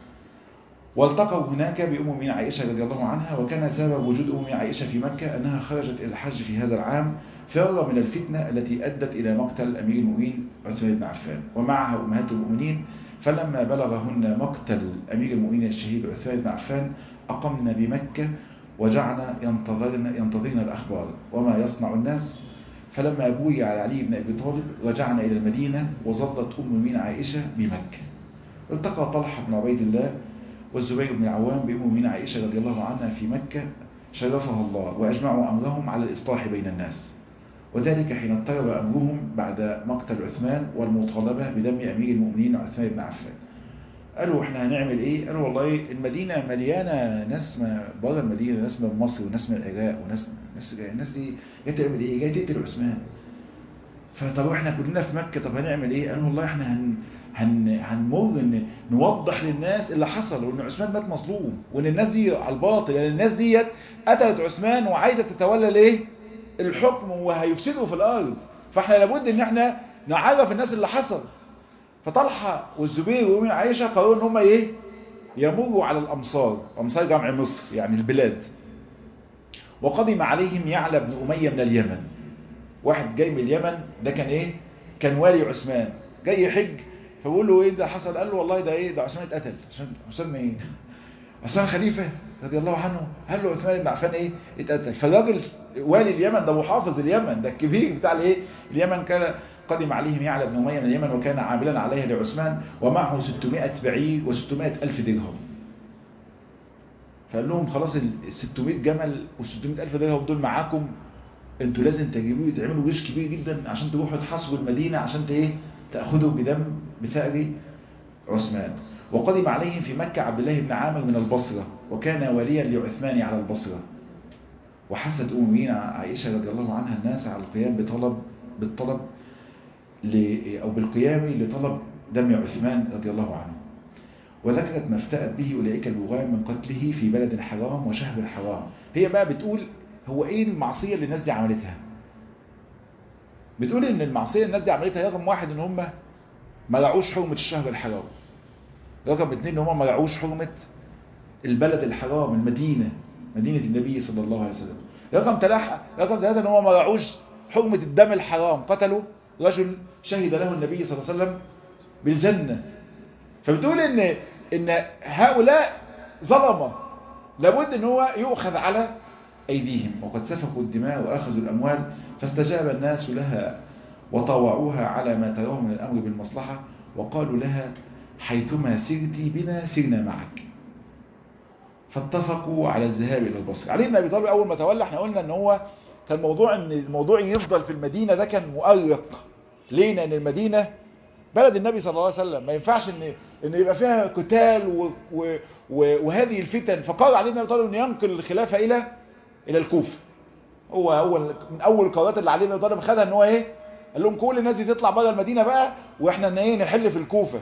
والتقوا هناك بأم المؤمنين عائشة رضي الله عنها وكان سبب وجود أم المؤمنين عائشة في مكة أنها خرجت إلى الحج في هذا العام فرارا من الفتنة التي أدت إلى مقتل أمير المؤمنين عثمان بن عفان ومعها أمهات المؤمنين فلما بلغهن مقتل أمير المؤمنين الشهيد عثمان بن عفان أقمنا بمكة وجعلنا ينتظرن, ينتظرن الأخبار وما يصنع الناس فلما أبوي على علي بن أبي طالب رجعنا إلى المدينة وظلت أم المؤمنين عائشة بمكة التقى طلحة بن عبيد الله والزبير بن العوام بأم المؤمنين عائشة رضي الله عنها في مكة شرفها الله وأجمعوا أمرهم على الإصلاح بين الناس وذلك حين اضطرب أمرهم بعد مقتل عثمان والمطالبة بدم أمير المؤمنين عثمان بن عفان قالوا احنا هنعمل ايه قالوا والله المدينة مليانة ناس بره المدينة ناس من مصر وناس من العراق وناس ناس الناس دي جايه تعمل ايه جايه تقتل عثمان فطب احنا كلنا في مكة طب هنعمل ايه قالوا والله احنا هن هن هنمر ان نوضح للناس اللي حصل وان عثمان مات مظلوم وان الناس دي على الباطل لان الناس ديت قتلت عثمان وعايزه تتولى الايه الحكم وهيفسدوا في الارض فاحنا لابد ان احنا نعرف الناس اللي حصل فطلحه والزبير ومن عائشه قرروا ان هم ايه يمروا على الامصار امصار جمع مصر يعني البلاد وقدم عليهم يعلى بن اميه من اليمن واحد جاي من اليمن ده كان ايه كان والي عثمان جاي يحج فبقول له ايه ده حصل قال له والله ده ايه ده عثمان اتقتل عثمان عثمان مين عثمان خليفه رضي الله عنه قال له عثمان بن عفان ايه اتقتل فالراجل والي اليمن ده محافظ اليمن ده الكبير بتاع الايه اليمن كان قدم عليهم يعلى بن اميه من اليمن وكان عاملا عليها لعثمان ومعه 600 بعير و600 الف درهم فقال لهم خلاص ال 600 جمل وال600 الف درهم دول معاكم انتوا لازم تجيبوه تعملوا جيش كبير جدا عشان تروحوا تحاصروا المدينه عشان ايه تاخذوا بدم بثأر عثمان وقدم عليهم في مكة عبد الله بن عامر من البصرة وكان وليا لعثمان على البصرة وحست أمين عائشة رضي الله عنها الناس على القيام بطلب بالطلب أو بالقيام لطلب دم عثمان رضي الله عنه وذكرت ما افتأت به أولئك البغاة من قتله في بلد حرام وشهر حرام هي بقى بتقول هو ايه المعصية اللي الناس دي عملتها بتقول ان المعصية الناس دي عملتها رقم واحد ان هم ما رعوش حرمة الشهر الحرام رقم اثنين ان هم ما رعوش حرمة البلد الحرام المدينة مدينة النبي صلى الله عليه وسلم رقم ثلاثة رقم ثلاثة ان هم ما رعوش حرمة الدم الحرام قتلوا رجل شهد له النبي صلى الله عليه وسلم بالجنة فبتقول ان ان هؤلاء ظلمة لابد ان هو يؤخذ على أيديهم وقد سفكوا الدماء وأخذوا الأموال فاستجاب الناس لها وطوعوها على ما تراه من الأمر بالمصلحة وقالوا لها حيثما سرت بنا سرنا معك فاتفقوا على الذهاب إلى البصر علي بن أبي طالب أول ما تولى احنا قلنا أن هو كان موضوع أن الموضوع يفضل في المدينة ده كان مؤرق ليه لأن المدينة بلد النبي صلى الله عليه وسلم ما ينفعش ان ان يبقى فيها قتال و و و وهذه الفتن فقال علي بن ابي طالب ان ينقل الخلافه الى الى الكوفه هو هو من اول القرارات اللي علي بن ابي طالب خدها ان هو ايه قال لهم كل الناس دي تطلع بره المدينه بقى واحنا ان ايه نحل في الكوفه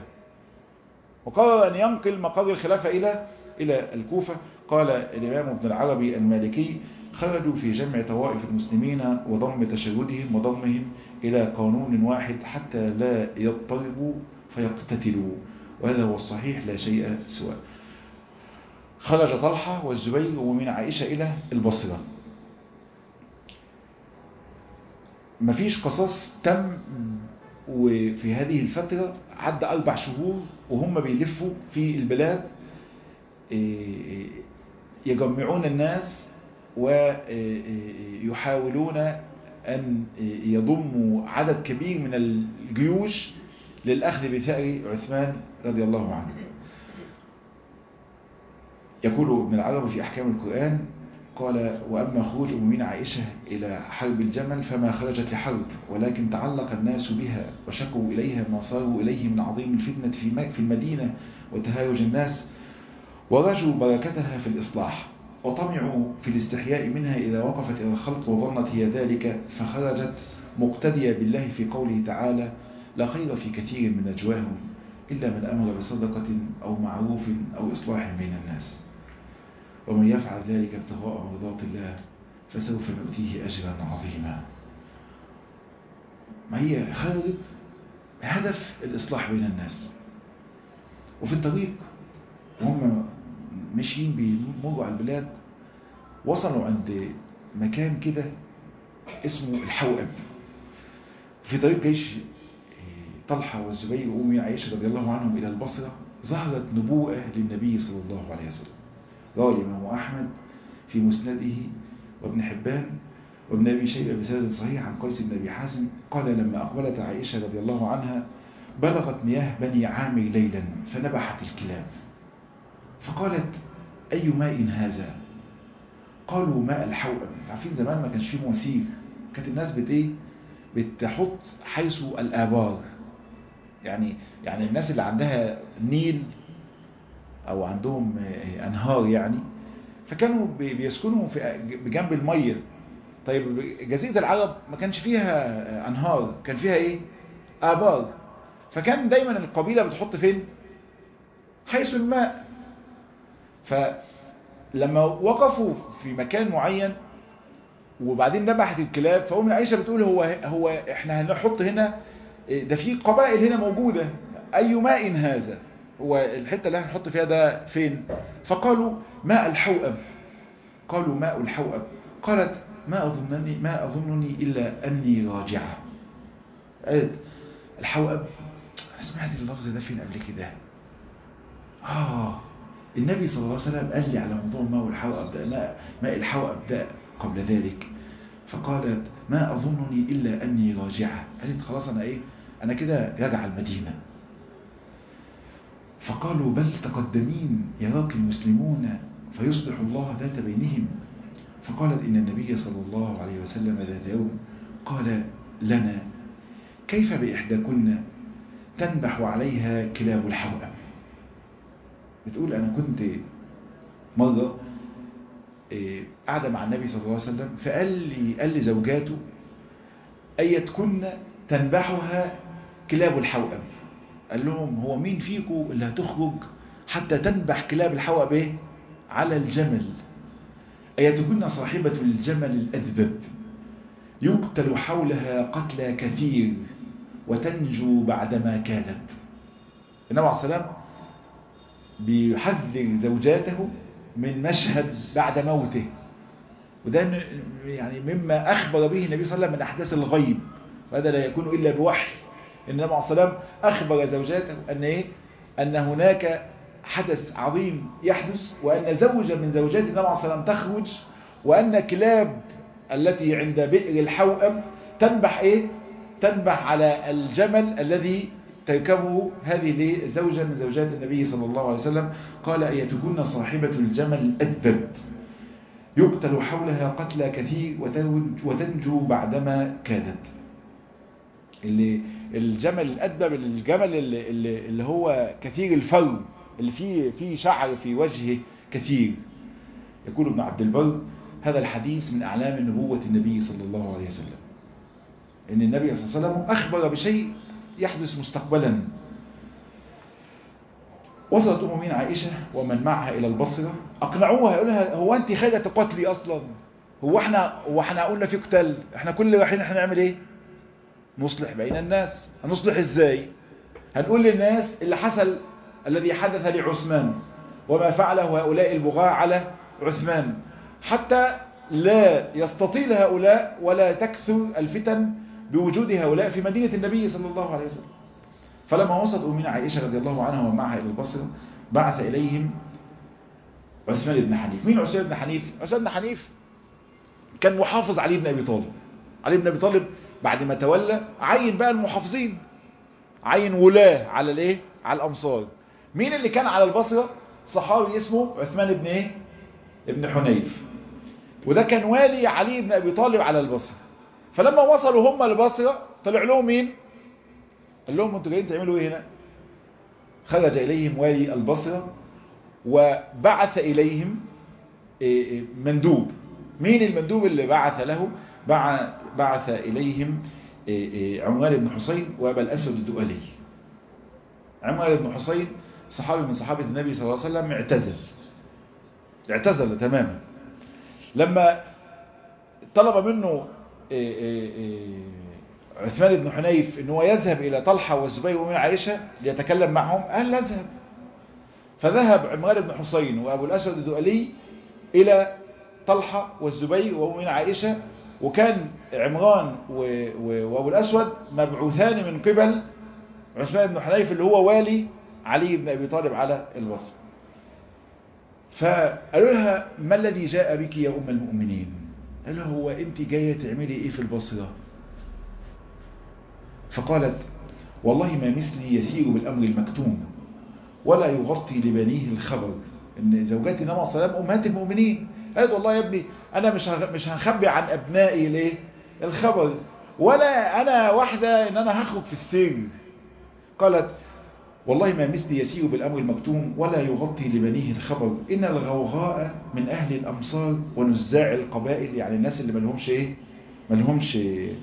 وقرر ان ينقل مقر الخلافه الى الى الكوفه قال الامام ابن العربي المالكي خرجوا في جمع طوائف المسلمين وضم تشردهم وضمهم إلى قانون واحد حتى لا يضطربوا فيقتتلوا وهذا هو الصحيح لا شيء سوى خرج طلحة والزبير ومن عائشة إلى البصرة مفيش قصاص تم وفي هذه الفترة عدى أربع شهور وهم بيلفوا في البلاد يجمعون الناس ويحاولون أن يضموا عدد كبير من الجيوش للأخذ بثأر عثمان رضي الله عنه يقول ابن العربي في أحكام القرآن قال وأما خروج أمين عائشة إلى حرب الجمل فما خرجت لحرب ولكن تعلق الناس بها وشكوا إليها ما صاروا إليه من عظيم الفتنة في المدينة وتهايج الناس ورجوا بركتها في الإصلاح وطمعوا في الاستحياء منها إذا وقفت إلى الخلق وظنت هي ذلك فخرجت مقتدية بالله في قوله تعالى لا خير في كثير من نجواهم إلا من أمر بصدقة أو معروف أو إصلاح بين الناس ومن يفعل ذلك ابتغاء مرضات الله فسوف نؤتيه أجرا عظيما ما هي خرجت هدف الإصلاح بين الناس وفي الطريق وهم ماشيين بيمروا على البلاد وصلوا عند مكان كده اسمه الحوأب في طريق جيش طلحة والزبير وأمي عائشة رضي الله عنهم إلى البصرة ظهرت نبوءة للنبي صلى الله عليه وسلم روى الإمام أحمد في مسنده وابن حبان وابن أبي شيبة بسند صحيح عن قيس بن أبي حازم قال لما أقبلت عائشة رضي الله عنها بلغت مياه بني عامر ليلا فنبحت الكلاب فقالت أي ماء هذا قالوا ماء الحوأم عارفين زمان ما كانش فيه مواسير كانت الناس بت ايه بتحط حيث الآبار يعني يعني الناس اللي عندها نيل او عندهم انهار يعني فكانوا بيسكنوا في بجنب الميه طيب جزيره العرب ما كانش فيها انهار كان فيها ايه ابار فكان دايما القبيله بتحط فين حيث الماء فلما وقفوا في مكان معين وبعدين نبحت الكلاب فأم عائشة بتقول هو هو احنا هنحط هنا ده في قبائل هنا موجودة أي ماء هذا هو الحتة اللي هنحط فيها ده فين فقالوا ماء الحوأب قالوا ماء الحوأب قالت ما أظنني ما أظنني إلا أني راجعة قالت الحوأب سمعت اللفظ ده فين قبل كده آه النبي صلى الله عليه وسلم قال لي على موضوع ماء الحوأب ده لا ماء الحوأب ده قبل ذلك فقالت ما أظنني إلا أني راجعة قالت خلاص أنا إيه أنا كده راجعة المدينة فقالوا بل تقدمين يراك المسلمون فيصلح الله ذات بينهم فقالت إن النبي صلى الله عليه وسلم ذات يوم قال لنا كيف بإحداكن تنبح عليها كلاب الحوأم بتقول أنا كنت مرة قاعدة مع النبي صلى الله عليه وسلم فقال لي قال لزوجاته أيتكن تنبحها كلاب الحوأم قال لهم هو مين فيكم اللي هتخرج حتى تنبح كلاب الحوأم ايه على الجمل أيتكن صاحبة الجمل الأذبب يقتل حولها قتلى كثير وتنجو بعدما كانت النبي عليه السلام بيحذر زوجاته من مشهد بعد موته وده يعني مما أخبر به النبي صلى الله عليه وسلم من أحداث الغيب وهذا لا يكون إلا بوحي النبي عليه السلام أخبر زوجاته أن إيه؟ أن هناك حدث عظيم يحدث وأن زوجة من زوجات النبي عليه السلام تخرج وأن كلاب التي عند بئر الحوأم تنبح إيه؟ تنبح على الجمل الذي تركبه هذه زوجة من زوجات النبي صلى الله عليه وسلم قال أيتكن صاحبة الجمل الأدب يقتل حولها قتلى كثير وتنجو بعدما كادت اللي الجمل الأدب الجمل اللي, اللي هو كثير الفر اللي فيه فيه شعر في وجهه كثير يقول ابن عبد البر هذا الحديث من أعلام النبوة النبي صلى الله عليه وسلم إن النبي صلى الله عليه وسلم أخبر بشيء يحدث مستقبلا وصلت أم مين عائشة ومن معها إلى البصرة أقنعوها يقول لها هو أنت خارجة تقاتلي أصلا هو احنا هو احنا قلنا في قتال احنا كل رايحين احنا نعمل ايه نصلح بين الناس هنصلح ازاي هنقول للناس اللي حصل الذي حدث لعثمان وما فعله هؤلاء البغاة على عثمان حتى لا يستطيل هؤلاء ولا تكثر الفتن بوجود هؤلاء في مدينة النبي صلى الله عليه وسلم فلما وصلت أمنا عائشة رضي الله عنها ومعها إلى البصرة بعث إليهم عثمان بن حنيف مين عثمان بن حنيف؟ عثمان بن حنيف كان محافظ علي بن أبي طالب علي بن أبي طالب بعد ما تولى عين بقى المحافظين عين ولاة على الايه على الأمصار مين اللي كان على البصرة صحابي اسمه عثمان بن ايه ابن حنيف وده كان والي علي بن ابي طالب على البصره فلما وصلوا هم البصره طلع لهم مين قال لهم انتوا جايين تعملوا ايه هنا خرج اليهم والي البصره وبعث اليهم مندوب مين المندوب اللي بعث له بعث اليهم عمران بن حسين وابا الاسود الدؤلي عمران بن حسين صحابي من صحابه النبي صلى الله عليه وسلم اعتزل اعتزل تماما لما طلب منه عثمان بن حنيف ان هو يذهب الى طلحة والزبير ومن عائشة ليتكلم معهم قال لا اذهب فذهب عمران بن حسين وابو الاسود الدؤلي الى طلحة والزبير ومن عائشة وكان عمران وابو الاسود مبعوثان من قبل عثمان بن حنيف اللي هو والي علي بن ابي طالب على البصره فقالوا لها ما الذي جاء بك يا أم المؤمنين قال لها هو أنت جاية تعملي إيه في البصرة فقالت والله ما مثلي يسير بالأمر المكتوم ولا يغطي لبنيه الخبر إن زوجات النبي صلى الله عليه وسلم أمهات المؤمنين قالت والله يا ابني أنا مش مش هنخبي عن أبنائي ليه الخبر ولا أنا واحدة إن أنا هخرج في السر قالت والله ما مثلي يسير بالأمر المكتوم ولا يغطي لبنيه الخبر إن الغوغاء من أهل الأمصار ونزاع القبائل يعني الناس اللي ملهمش إيه ملهمش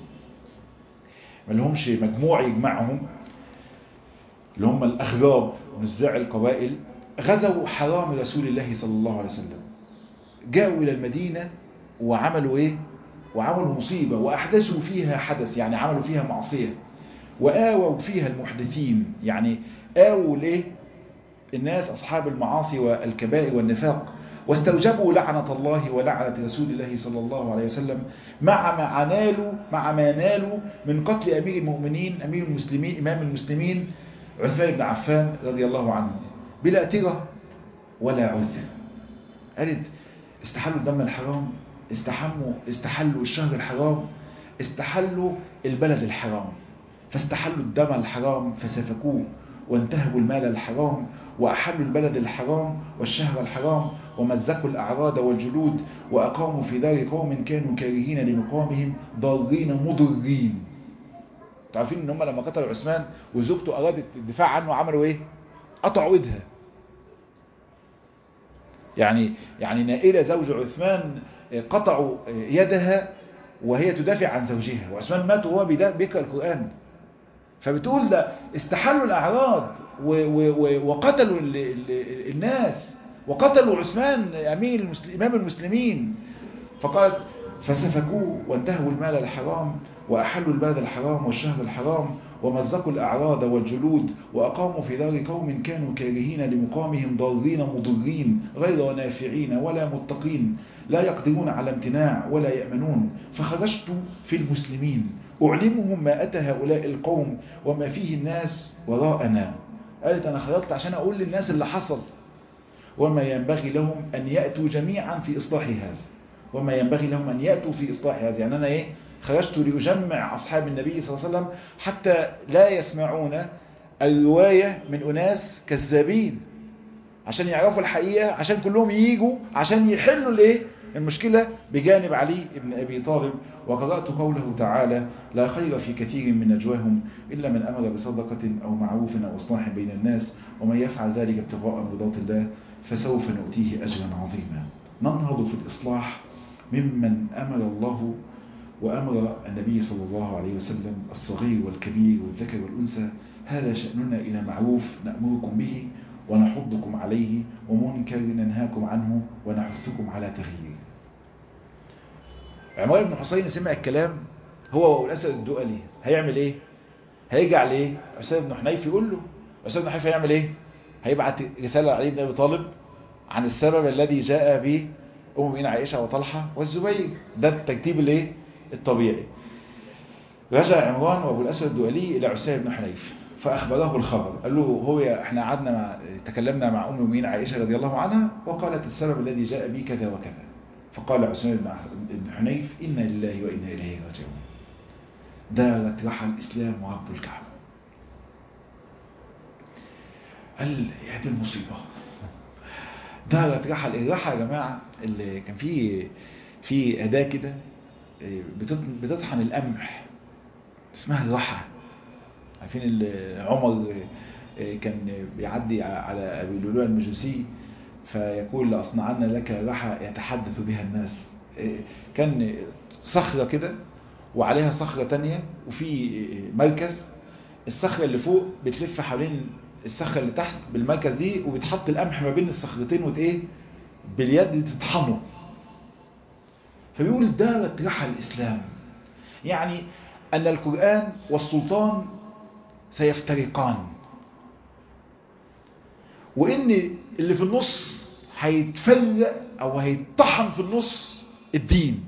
ملهمش مجموع يجمعهم اللي هم الأخراب ونزاع القبائل غزوا حرام رسول الله صلى الله عليه وسلم جاءوا إلى المدينة وعملوا إيه وعملوا مصيبة وأحدثوا فيها حدث يعني عملوا فيها معصية وآووا فيها المحدثين يعني آووا ليه الناس أصحاب المعاصي والكبائر والنفاق واستوجبوا لعنة الله ولعنة رسول الله صلى الله عليه وسلم مع ما نالوا مع ما نالوا من قتل أمير المؤمنين أمير المسلمين إمام المسلمين عثمان بن عفان رضي الله عنه بلا ترة ولا عذر قالت استحلوا الدم الحرام استحموا استحلوا الشهر الحرام استحلوا البلد الحرام فاستحلوا الدم الحرام فسفكوه وانتهبوا المال الحرام وأحلوا البلد الحرام والشهر الحرام ومزقوا الأعراض والجلود وأقاموا في دار قوم كانوا كارهين لمقامهم ضارين مضرين تعرفين ان هم لما قتلوا عثمان وزوجته أرادت الدفاع عنه عملوا ايه قطعوا ايدها يعني يعني نائلة زوج عثمان قطعوا يدها وهي تدافع عن زوجها وعثمان مات وهو بيقرأ القرآن فبتقول ده استحلوا الأعراض وقتلوا الناس وقتلوا عثمان أمير المسلم إمام المسلمين فقالت فسفكوه وانتهوا المال الحرام وأحلوا البلد الحرام والشهر الحرام ومزقوا الأعراض والجلود وأقاموا في دار قوم كانوا كارهين لمقامهم ضارين مضرين غير نافعين ولا متقين لا يقدرون على امتناع ولا يأمنون فخرجت في المسلمين أعلمهم ما أتى هؤلاء القوم وما فيه الناس وراءنا قالت أنا خرجت عشان أقول للناس اللي حصل وما ينبغي لهم أن يأتوا جميعا في إصلاح هذا وما ينبغي لهم أن يأتوا في إصلاح هذا يعني أنا إيه خرجت لأجمع أصحاب النبي صلى الله عليه وسلم حتى لا يسمعون الرواية من أناس كذابين عشان يعرفوا الحقيقة عشان كلهم ييجوا عشان يحلوا الايه المشكلة بجانب علي بن أبي طالب وقرأت قوله تعالى لا خير في كثير من نجواهم إلا من أمر بصدقة أو معروف أو إصلاح بين الناس ومن يفعل ذلك ابتغاء مرضات الله فسوف نؤتيه أجرا عظيما ننهض في الإصلاح ممن أمر الله وأمر النبي صلى الله عليه وسلم الصغير والكبير والذكر والأنثى هذا شأننا إلى معروف نأمركم به ونحضكم عليه ومنكر ننهاكم عنه ونحثكم على تغييره عمار بن حسين سمع الكلام هو والأسد الدؤلي هيعمل ايه هيرجع ليه أسد بن حنيف يقول له أسد بن حنيف هيعمل ايه هيبعت رسالة علي بن أبي طالب عن السبب الذي جاء به أم بين عائشة وطلحة والزبير ده الترتيب الايه الطبيعي رجع عمران وابو الأسود الدؤلي إلى عسير بن حنيف فأخبره الخبر قال له هو احنا قعدنا مع تكلمنا مع أم المؤمنين عائشة رضي الله عنها وقالت السبب الذي جاء بي كذا وكذا فقال عثمان بن حنيف إنا لله وإنا إليه راجعون دارت رحى الإسلام ورب الكعبة قال يا دي المصيبة دارت رحى الرحى يا جماعة اللي كان فيه في أداة كده بتطحن القمح اسمها الرحى عارفين عمر كان بيعدي على أبي لؤلؤ المجوسي فيقول لأصنعن لك رحى يتحدث بها الناس كان صخرة كده وعليها صخرة تانية وفي مركز الصخرة اللي فوق بتلف حوالين الصخرة اللي تحت بالمركز دي وبتحط القمح ما بين الصخرتين وتايه باليد تطحنه فبيقول دارت رحى الإسلام يعني أن القرآن والسلطان سيفترقان وإن اللي في النص هيتفرق أو هيتطحن في النص الدين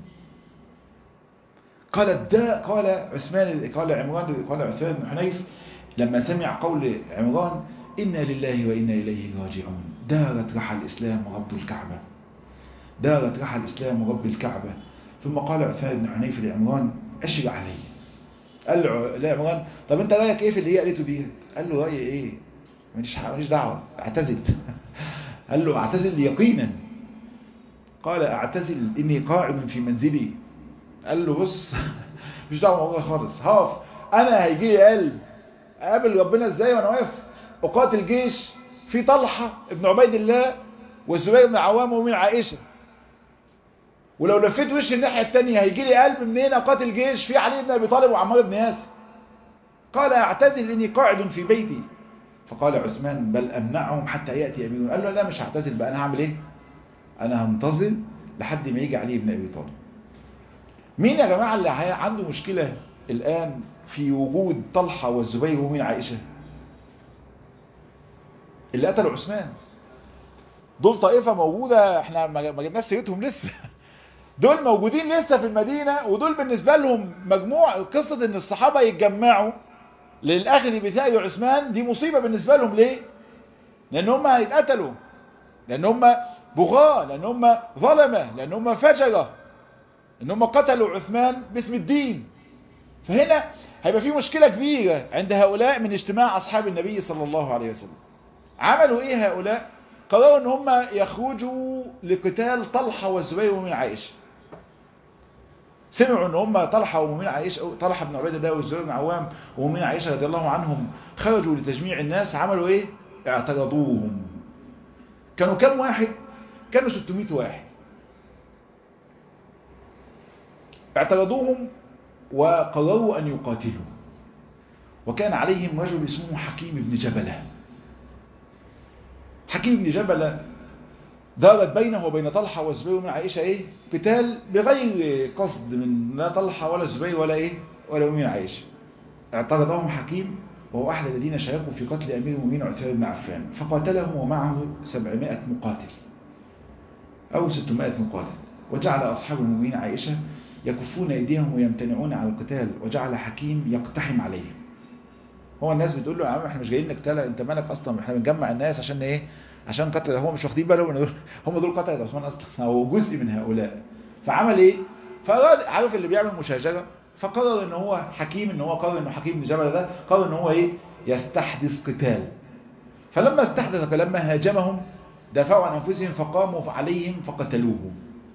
قال الدا قال عثمان قال عمران قال عثمان بن حنيف لما سمع قول عمران إنا لله وإنا إليه راجعون دارت رحى الإسلام ورب الكعبة دارت رحى الإسلام ورب الكعبة ثم قال عثمان بن حنيف لعمران أشر علي قال له لا عمران طب انت رايك ايه في اللي هي قالته دي قال له رايي ايه ماليش ماليش دعوه اعتزل قال له اعتزل يقينا قال اعتزل اني قاعد في منزلي قال له بص مش دعوه بالموضوع خالص هقف انا هيجي لي قلب اقابل ربنا ازاي وانا واقف اقاتل جيش في طلحه ابن عبيد الله والزبير بن عوام ومن عائشه ولو لفيت وش الناحية التانية هيجي لي قلب منين اقاتل جيش في علي بن ابي طالب وعمار بن ياسر قال اعتزل اني قاعد في بيتي فقال عثمان بل امنعهم حتى ياتي امير قال له لا مش هعتزل بقى انا هعمل ايه انا هنتظر لحد ما يجي علي بن ابي طالب مين يا جماعه اللي عنده مشكله الان في وجود طلحه والزبير ومين عائشه اللي قتلوا عثمان دول طائفه موجوده احنا ما جبناش سيرتهم لسه دول موجودين لسه في المدينة ودول بالنسبة لهم مجموع قصة ان الصحابة يتجمعوا للأخذ بثأر عثمان دي مصيبة بالنسبة لهم ليه لان هم هيتقتلوا لان هم بغاة لان هم ظلمة لان هم فجرة ان هم قتلوا عثمان باسم الدين فهنا هيبقى في مشكلة كبيرة عند هؤلاء من اجتماع أصحاب النبي صلى الله عليه وسلم عملوا ايه هؤلاء قرروا ان هم يخرجوا لقتال طلحة والزبير ومن عائشة سمعوا ان هم طلحة ومؤمن عائشة طلحة بن عبيد الله والزبير بن عوام ومؤمن عائشة رضي الله عنهم خرجوا لتجميع الناس عملوا ايه اعترضوهم كانوا كم واحد كانوا 600 واحد اعترضوهم وقرروا ان يقاتلوا وكان عليهم رجل اسمه حكيم بن جبلة حكيم بن جبلة دارت بينه وبين طلحة والزبير من عائشة ايه قتال بغير قصد من لا طلحة ولا الزبير ولا ايه ولا من عائشة اعترضهم حكيم وهو أحد الذين شاركوا في قتل أمير المؤمنين عثمان بن عفان فقاتلهم ومعه 700 مقاتل أو 600 مقاتل وجعل أصحاب المؤمنين عائشة يكفون أيديهم ويمتنعون على القتال وجعل حكيم يقتحم عليهم هو الناس بتقول له يا عم احنا مش جايين نقتل انت مالك اصلا احنا بنجمع الناس عشان ايه عشان قتل هو مش واخدين بالهم ان دول هم دول قتلة عثمان اصلا او جزء من هؤلاء فعمل ايه فاراد عارف اللي بيعمل مشاجره فقرر ان هو حكيم ان هو قرر انه حكيم بن جبل ده قرر ان هو ايه يستحدث قتال فلما استحدث لما هاجمهم دافعوا عن انفسهم فقاموا عليهم فقتلوهم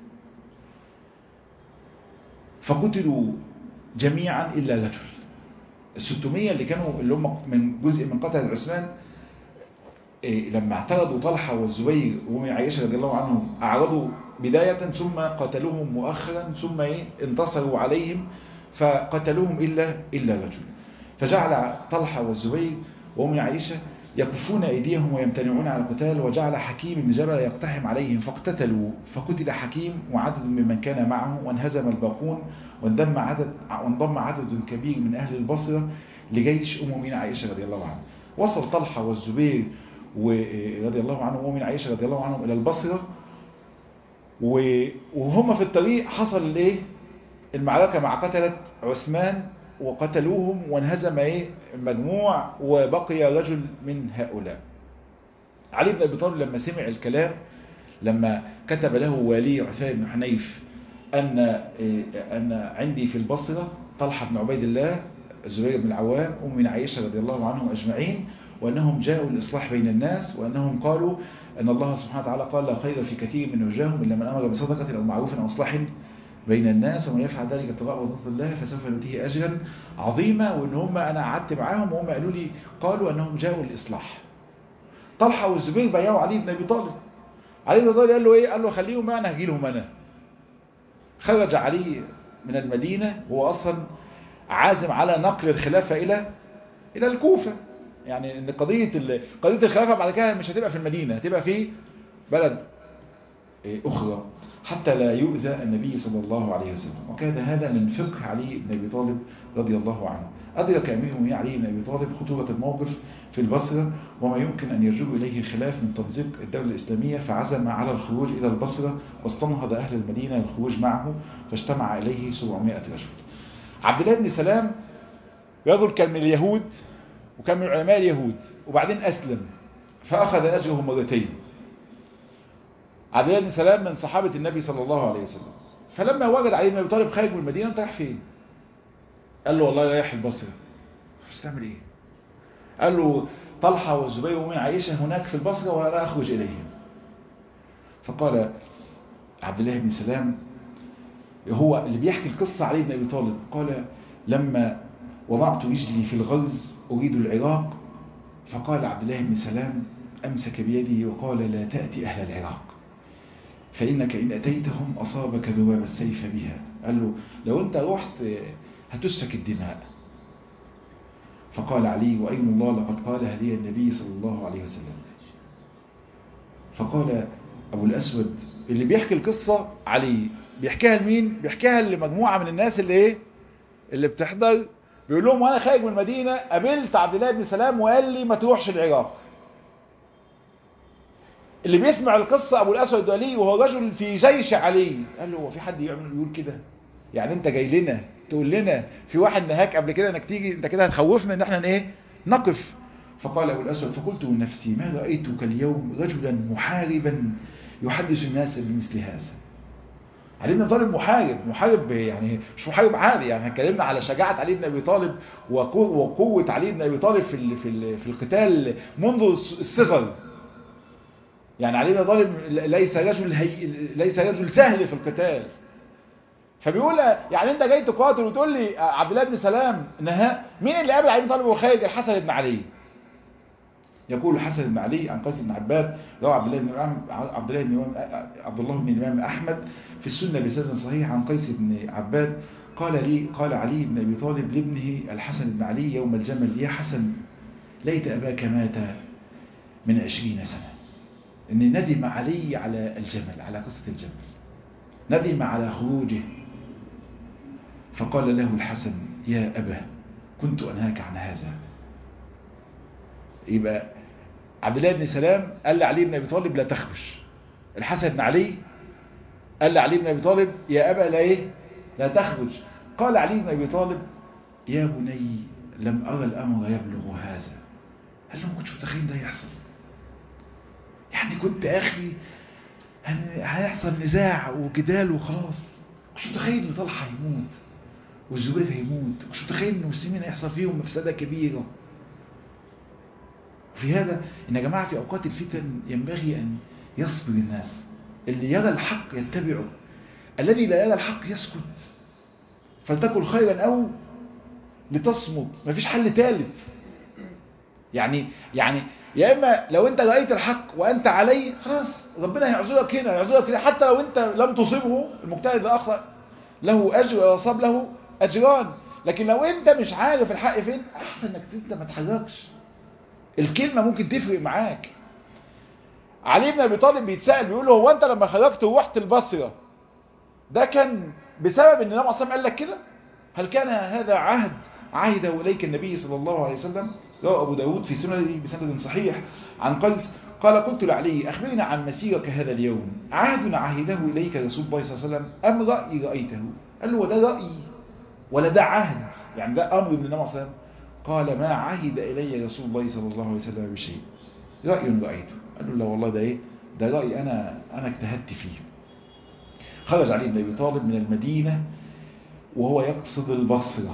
فقتلوا جميعا الا رجل الستمية اللي كانوا اللي هم من جزء من قتل عثمان إيه لما اعترضوا طلحة والزبير ومن عائشة رضي الله عنهم أعرضوا بداية ثم قتلوهم مؤخرا ثم إيه انتصروا عليهم فقتلوهم إلا إلا رجل فجعل طلحة والزبير ومن عائشة يكفون أيديهم ويمتنعون على القتال وجعل حكيم بن جبل يقتحم عليهم فاقتتلوا فقتل حكيم وعدد ممن كان معه وانهزم الباقون وانضم عدد وانضم عدد كبير من أهل البصرة لجيش أم من عائشة رضي الله عنها وصل طلحة والزبير رضي الله عنهم ومن عائشة رضي الله عنهم إلى البصرة وهم في الطريق حصل الايه المعركة مع قتلة عثمان وقتلوهم وانهزم ايه مجموع وبقي رجل من هؤلاء علي بن ابي طالب لما سمع الكلام لما كتب له والي عثمان بن حنيف ان ان عندي في البصره طلحه بن عبيد الله الزبير بن العوام ام من عائشه رضي الله عنهم اجمعين وانهم جاءوا للاصلاح بين الناس وانهم قالوا ان الله سبحانه وتعالى قال لا خير في كثير من وجاههم الا من امر بصدقه او معروف او اصلاح بين الناس ومن يفعل ذلك ابتغاء مرضات الله فسوف نؤتيه اجرا عظيما وان هم انا قعدت معاهم وهم قالوا لي قالوا انهم جاءوا للاصلاح طلحه والزبير بايعوا علي بن ابي طالب علي بن ابي طالب قال له ايه قال له خليهم معنا هجي لهم انا خرج علي من المدينه وهو اصلا عازم على نقل الخلافه الى الى الكوفه يعني ان قضيه قضيه الخلافه بعد كده مش هتبقى في المدينه هتبقى في بلد اخرى حتى لا يؤذى النبي صلى الله عليه وسلم وكان هذا من فقه علي بن ابي طالب رضي الله عنه أدرك أمير المؤمنين علي بن أبي طالب خطورة الموقف في البصرة وما يمكن أن يجر إليه الخلاف من تمزيق الدولة الإسلامية فعزم على الخروج إلى البصرة واستنهض أهل المدينة للخروج معه فاجتمع إليه 700 رجل عبد الله بن سلام رجل كان من اليهود وكان من علماء اليهود وبعدين أسلم فأخذ أجره مرتين عبد الله بن سلام من صحابة النبي صلى الله عليه وسلم فلما وجد علي بن أبي طالب خارج من المدينة انت رايح فين؟ قال له والله رايح البصرة بس تعمل ايه؟ قال له طلحة والزبير ومن عائشة هناك في البصرة ولا أخرج إليهم فقال عبد الله بن سلام هو اللي بيحكي القصة علي بن أبي طالب قال لما وضعت رجلي في الغرز أريد العراق فقال عبد الله بن سلام أمسك بيدي وقال لا تأتي أهل العراق فإنك إن أتيتهم أصابك ذباب السيف بها قال له لو أنت رحت هتسفك الدماء فقال علي وأيم الله لقد قال هدي النبي صلى الله عليه وسلم فقال أبو الأسود اللي بيحكي القصة علي بيحكيها لمين؟ بيحكيها لمجموعة من الناس اللي ايه؟ اللي بتحضر بيقول لهم وانا خارج من المدينة قابلت عبد الله بن سلام وقال لي ما تروحش العراق اللي بيسمع القصة ابو الاسود الدولي وهو رجل في جيش علي قال له هو في حد يعمل يقول كده يعني انت جاي لنا تقول لنا في واحد نهاك قبل كده انك تيجي انت كده هتخوفنا ان احنا ايه نقف فقال ابو الاسود فقلت لنفسي ما رايتك اليوم رجلا محاربا يحدث الناس بمثل هذا علي بن طالب محارب محارب يعني مش محارب عادي يعني اتكلمنا على شجاعة علي بن ابي طالب وقوة علي بن ابي طالب في ال في ال في القتال منذ الصغر يعني علي بن طالب ليس رجل هي ليس رجل سهل في القتال فبيقول يعني انت جاي تقاتل وتقول لي عبد الله بن سلام نهاء مين اللي قابل علي بن طالب وهو خارج الحسن بن علي يقول الحسن بن علي عن قيس بن عباد روى عبد الله بن عبد الله بن عبد الله بن الامام احمد في السنه بسند صحيح عن قيس بن عباد قال لي قال علي بن ابي طالب لابنه الحسن بن علي يوم الجمل يا حسن ليت اباك مات من عشرين سنه ان ندم علي على الجمل على قصه الجمل ندم على خروجه فقال له الحسن يا ابا كنت انهاك عن هذا يبقى عبد الله بن سلام قال لعلي بن ابي طالب لا تخرج الحسن بن علي قال لعلي بن ابي طالب يا ابا لا ايه لا تخرج قال علي بن ابي طالب يا بني لم ارى الامر يبلغ هذا قال له ما كنتش متخيل ده يحصل يعني كنت اخي هيحصل نزاع وجدال وخلاص مش متخيل ان طلحه هيموت والزبير هيموت مش متخيل ان المسلمين هيحصل فيهم مفسده كبيره في هذا إن يا جماعة في أوقات الفتن ينبغي أن يصبر الناس اللي يرى الحق يتبعه الذي لا يرى الحق يسكت فلتكن خيرا أو لتصمت مفيش حل ثالث يعني يعني يا إما لو أنت رأيت الحق وأنت عليه خلاص ربنا يعذرك هنا يعذرك هنا حتى لو أنت لم تصيبه المجتهد الآخر له أجر ويصاب له أجران لكن لو أنت مش عارف الحق فين أحسن أنك أنت ما تحركش الكلمة ممكن تفرق معاك علي بن ابي طالب بيتسأل بيقول له هو انت لما خرجت ورحت البصرة ده كان بسبب ان النبي عليه قال لك كده هل كان هذا عهد عهده اليك النبي صلى الله عليه وسلم رواه ابو داود في سنده بسند صحيح عن قيس قال قلت لعلي اخبرنا عن مسيرك هذا اليوم عهد عهده اليك رسول الله صلى الله عليه وسلم ام راي رايته قال له وده راي ولا ده عهد يعني ده امر من النبي صلى الله عليه وسلم قال ما عهد إلي رسول الله صلى الله عليه وسلم بشيء رأي رأيته قال له لا والله ده إيه ده رأي أنا أنا اجتهدت فيه خرج علي بن أبي طالب من المدينة وهو يقصد البصرة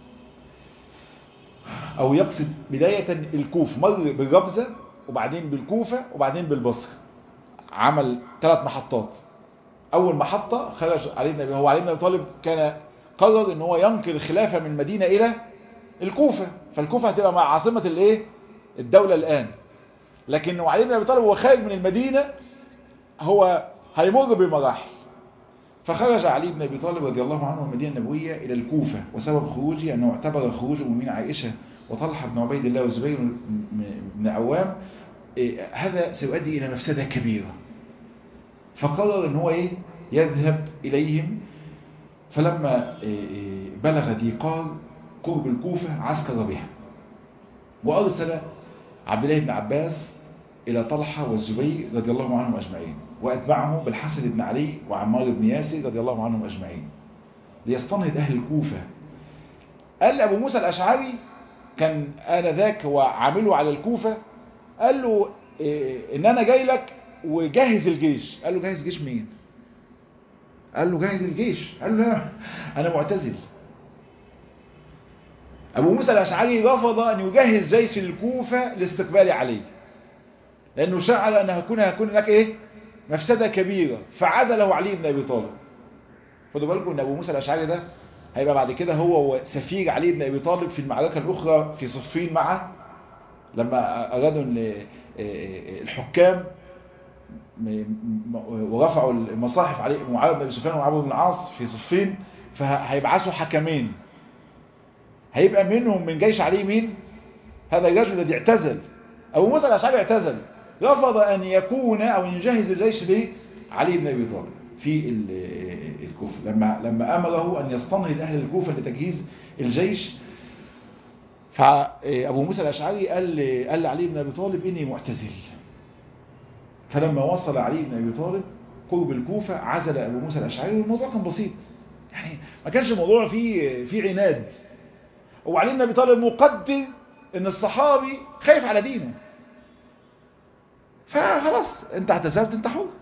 أو يقصد بداية الكوف مر بالربزة وبعدين بالكوفة وبعدين بالبصرة عمل ثلاث محطات اول محطة خرج علي بن ابي هو علي بن ابي طالب كان قرر ان هو ينقل الخلافة من المدينة الى الكوفة فالكوفة هتبقى مع عاصمة الايه الدولة الان لكن علي بن ابي طالب وهو خارج من المدينة هو هيمر بمراحل فخرج علي بن ابي طالب رضي الله عنه من المدينة النبوية الى الكوفة وسبب خروجه انه اعتبر خروج المؤمنين عائشة وطلحة بن عبيد الله والزبير بن عوام إيه هذا سيؤدي الى مفسدة كبيرة فقرر ان هو ايه يذهب اليهم فلما إيه بلغ ديقار قرب الكوفة عسكر بها وارسل عبد الله بن عباس الى طلحة والزبير رضي الله عنهم اجمعين واتبعه بالحسن بن علي وعمار بن ياسر رضي الله عنهم اجمعين ليستنهض اهل الكوفة قال ابو موسى الاشعري كان آنذاك هو عامله على الكوفة قال له إيه ان انا جاي لك وجهز الجيش قال له جهز جيش مين قال له جهز الجيش قال له لا انا معتزل ابو موسى الاشعري رفض ان يجهز جيش الكوفة لاستقبال علي لانه شعر ان هكون هكون هناك ايه مفسدة كبيرة فعزله علي بن ابي طالب خدوا بالكم ان ابو موسى الاشعري ده هيبقى بعد كده هو سفير علي بن ابي طالب في المعركة الاخرى في صفين معه لما ارادوا الحكام ورفعوا المصاحف عليه معاويه بن ابي سفيان وعمرو بن العاص في صفين فهيبعثوا حكمين هيبقى منهم من جيش علي مين هذا الرجل الذي اعتزل ابو موسى الاشعري اعتزل رفض ان يكون او يجهز الجيش لعلي بن ابي طالب في الكوفه لما لما امره ان يستنهض اهل الكوفه لتجهيز الجيش فابو موسى الاشعري قال قال لعلي بن ابي طالب اني معتزل فلما وصل علي بن ابي طالب قرب الكوفه عزل ابو موسى الاشعري والموضوع كان بسيط يعني ما كانش الموضوع فيه فيه عناد وعلي بن ابي طالب مقدر ان الصحابي خايف على دينه فخلاص انت اعتزلت انت حر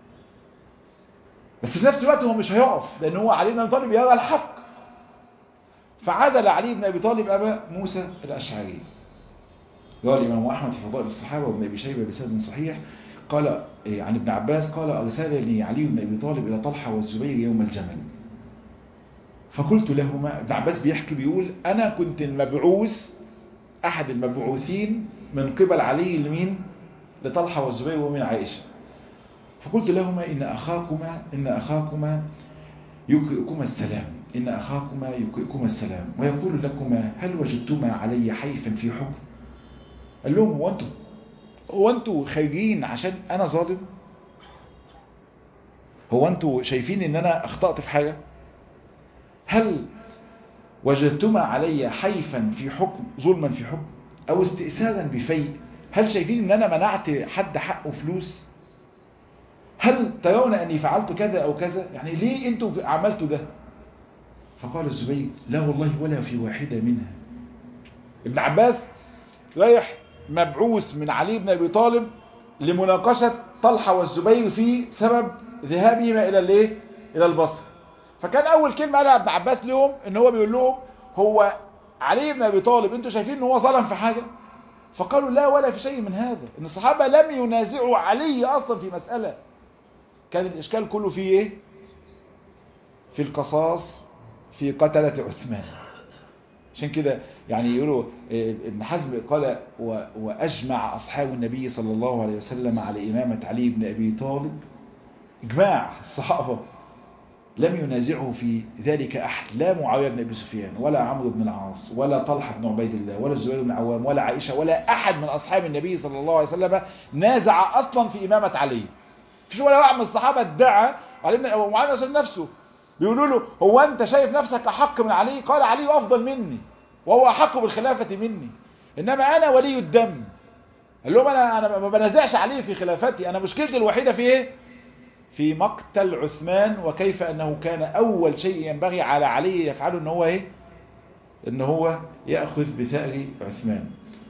بس في نفس الوقت هو مش هيقف لان هو علي بن ابي طالب يرى الحق فعزل علي بن ابي طالب ابا موسى الاشعري قال الامام احمد في فضائل الصحابه وابن ابي شيبه بسند صحيح قال عن ابن عباس قال ارسلني علي بن ابي طالب الى طلحه والزبير يوم الجمل فقلت لهما ابن عباس بيحكي بيقول انا كنت المبعوث احد المبعوثين من قبل علي لمين لطلحه والزبير ومن عائشه فقلت لهما ان اخاكما ان اخاكما يقرئكما السلام إن أخاكما يقرئكما السلام ويقول لكما هل وجدتما علي حيفا في حكم قال لهم هو أنتم هو أنتم خارجين عشان أنا ظالم هو أنتم شايفين إن أنا أخطأت في حاجة هل وجدتما علي حيفا في حكم ظلما في حكم أو استئثارا بفيء هل شايفين إن أنا منعت حد حقه فلوس هل ترون أني فعلت كذا أو كذا يعني ليه أنتوا عملتوا ده فقال الزبير لا والله ولا في واحدة منها ابن عباس رايح مبعوث من علي بن أبي طالب لمناقشة طلحة والزبير في سبب ذهابهما إلى الايه إلى البصر فكان أول كلمة قالها ابن عباس لهم إن هو بيقول لهم هو علي بن أبي طالب أنتوا شايفين إن هو ظلم في حاجة فقالوا لا ولا في شيء من هذا إن الصحابة لم ينازعوا علي أصلا في مسألة كان الإشكال كله في إيه في القصاص في قتلة عثمان عشان كده يعني يقولوا ابن حزم قال وأجمع أصحاب النبي صلى الله عليه وسلم على إمامة علي بن أبي طالب إجماع الصحابة لم ينازعه في ذلك أحد لا معاوية بن أبي سفيان ولا عمرو بن العاص ولا طلحة بن عبيد الله ولا الزبير بن عوام ولا عائشة ولا أحد من أصحاب النبي صلى الله عليه وسلم نازع أصلا في إمامة علي فيش ولا واحد من الصحابة ادعى علي بن معاوية نفسه بيقولوا له هو أنت شايف نفسك أحق من علي قال علي أفضل مني وهو أحق بالخلافة مني إنما أنا ولي الدم قال لهم أنا, أنا ما بنازعش علي في خلافتي أنا مشكلتي الوحيدة في إيه في مقتل عثمان وكيف أنه كان أول شيء ينبغي على علي يفعله إن هو إيه إن هو يأخذ بثأر عثمان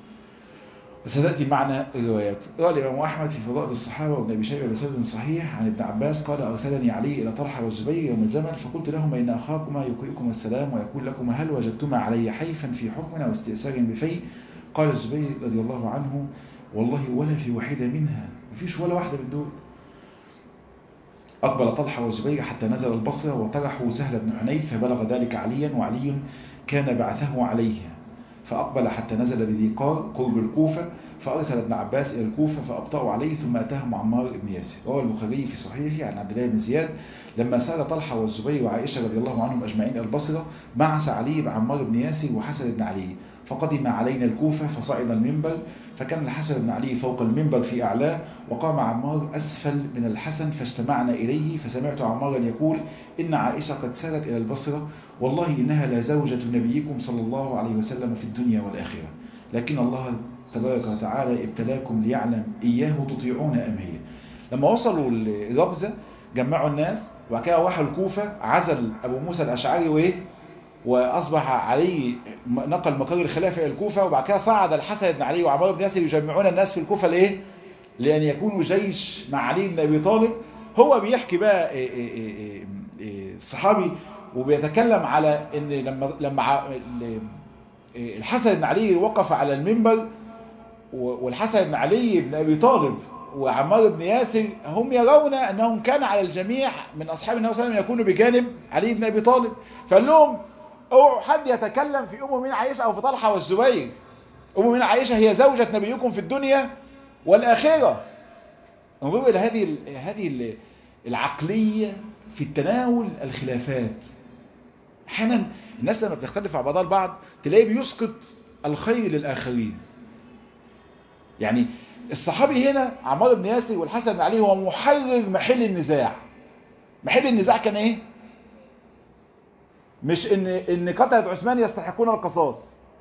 وستأتي معنا الروايات قال الإمام أحمد في فضائل الصحابة وابن أبي شيبة بسند صحيح عن ابن عباس قال أرسلني علي إلى طلحة والزبير يوم الجمل فقلت لهما إن أخاكما يقرئكم السلام ويقول لكما هل وجدتما علي حيفا في حكمنا واستئسار بفيء قال الزبير رضي الله عنه والله ولا في واحدة منها مفيش ولا واحدة من دول أقبل طلحة والزبير حتى نزل البصرة وطرحوا سهل بن حنيف فبلغ ذلك عليا وعلي كان بعثه عليه فأقبل حتى نزل بذي قار قرب الكوفة فأرسل ابن عباس إلى الكوفة فأبطأوا عليه ثم أتاهم عمار بن ياسر روى البخاري في صحيحه عن عبد الله بن زياد لما سار طلحة والزبير وعائشة رضي الله عنهم أجمعين إلى البصرة بعث علي بعمار بن ياسر وحسن بن علي فقدم علينا الكوفة فصعد المنبر فكان الحسن بن علي فوق المنبر في أعلاه وقام عمار أسفل من الحسن فاجتمعنا إليه فسمعت عمارا يقول إن عائشة قد سارت إلى البصرة والله إنها لزوجة نبيكم صلى الله عليه وسلم في الدنيا والآخرة لكن الله تبارك وتعالى ابتلاكم ليعلم إياه تطيعون أم هي لما وصلوا الربزة جمعوا الناس وبعد كده راحوا الكوفة عزل أبو موسى الأشعري وإيه وأصبح علي نقل مقر الخلافة إلى الكوفة وبعد كده صعد الحسن بن علي وعمار بن ياسر يجمعون الناس في الكوفة لإيه؟ لأن يكونوا جيش مع علي بن أبي طالب هو بيحكي بقى إيه إيه إيه إيه الصحابي وبيتكلم على ان لما لما الحسن بن علي وقف على المنبر والحسن بن علي بن ابي طالب وعمار بن ياسر هم يرون انهم كان على الجميع من اصحاب النبي صلى الله عليه وسلم يكونوا بجانب علي بن ابي طالب فقال لهم اوعوا حد يتكلم في ام من عائشه او في طلحه والزبير ام من عائشه هي زوجة نبيكم في الدنيا والاخره انظروا الى هذه هذه العقليه في التناول الخلافات احيانا الناس لما بتختلف مع بعضها البعض تلاقيه بيسقط الخير للاخرين يعني الصحابي هنا عمار بن ياسر والحسن بن علي هو محرر محل النزاع محل النزاع كان ايه مش ان ان قتلة عثمان يستحقون القصاص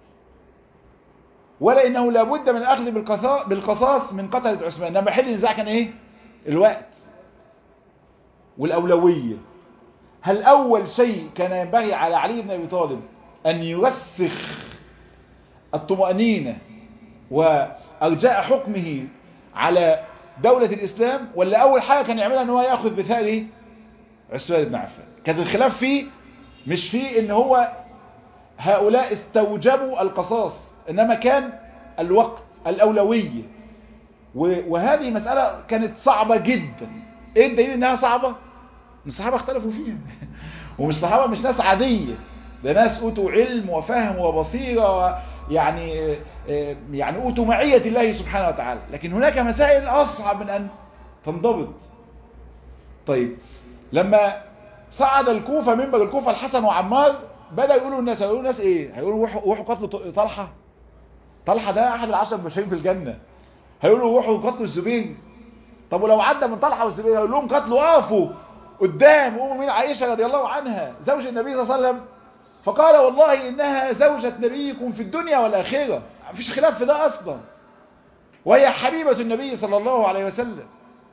ولا انه لابد من الاخذ بالقصاص من قتلة عثمان انما محل النزاع كان ايه الوقت والاولويه هل اول شيء كان ينبغي على علي بن ابي طالب ان يرسخ الطمأنينة وارجاء حكمه على دولة الاسلام ولا اول حاجة كان يعملها ان هو ياخذ بثار عثمان بن عفان كان الخلاف فيه مش فيه ان هو هؤلاء استوجبوا القصاص انما كان الوقت الاولوية وهذه مسألة كانت صعبة جدا ايه الدليل انها صعبة الصحابة اختلفوا فيها ومش صحابة مش ناس عادية ده ناس اوتوا علم وفهم وبصيرة يعني يعني اوتوا معية الله سبحانه وتعالى لكن هناك مسائل اصعب من ان تنضبط طيب لما صعد الكوفة منبر الكوفة الحسن وعمار بدأ يقولوا الناس يقولوا الناس ايه هيقولوا روحوا قتلوا طلحة طلحة ده احد العشر المبشرين في الجنة هيقولوا روحوا قتلوا الزبير طب ولو عدى من طلحة والزبير هيقول لهم قتلوا وقفوا قدام ام من عائشة رضي الله عنها زوج النبي صلى الله عليه وسلم فقال والله انها زوجة نبيكم في الدنيا والاخرة مفيش خلاف في ده اصلا وهي حبيبة النبي صلى الله عليه وسلم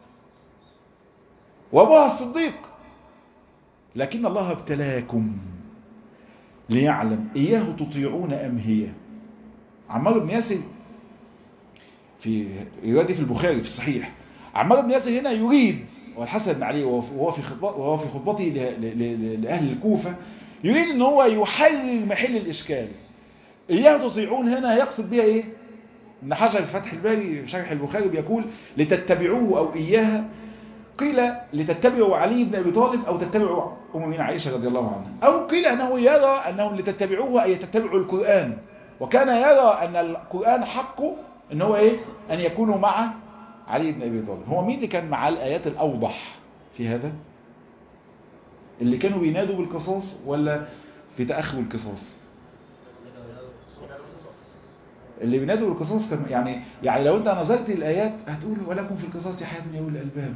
وابوها الصديق لكن الله ابتلاكم ليعلم اياه تطيعون ام هي عمار بن ياسر في رواية في البخاري في الصحيح عمار بن ياسر هنا يريد والحسن بن علي وهو في وهو في خطبته لأهل الكوفة يريد ان هو يحرر محل الإشكال إياه تطيعون هنا يقصد بها إيه ابن حجر في فتح الباري في شرح البخاري بيقول لتتبعوه أو إياها قيل لتتبعوا علي بن أبي طالب أو تتبعوا أم من عائشة رضي الله عنها أو قيل أنه يرى أنهم لتتبعوه أي تتبعوا القرآن وكان يرى أن القرآن حقه أن هو إيه أن يكونوا مع علي بن أبي طالب هو مين اللي كان معاه الآيات الأوضح في هذا اللي كانوا بينادوا بالقصاص ولا في تأخر القصاص اللي بينادوا بالقصاص كان يعني يعني لو انت نظرت الآيات هتقول ولكم في القصاص حياة يا أولي الألباب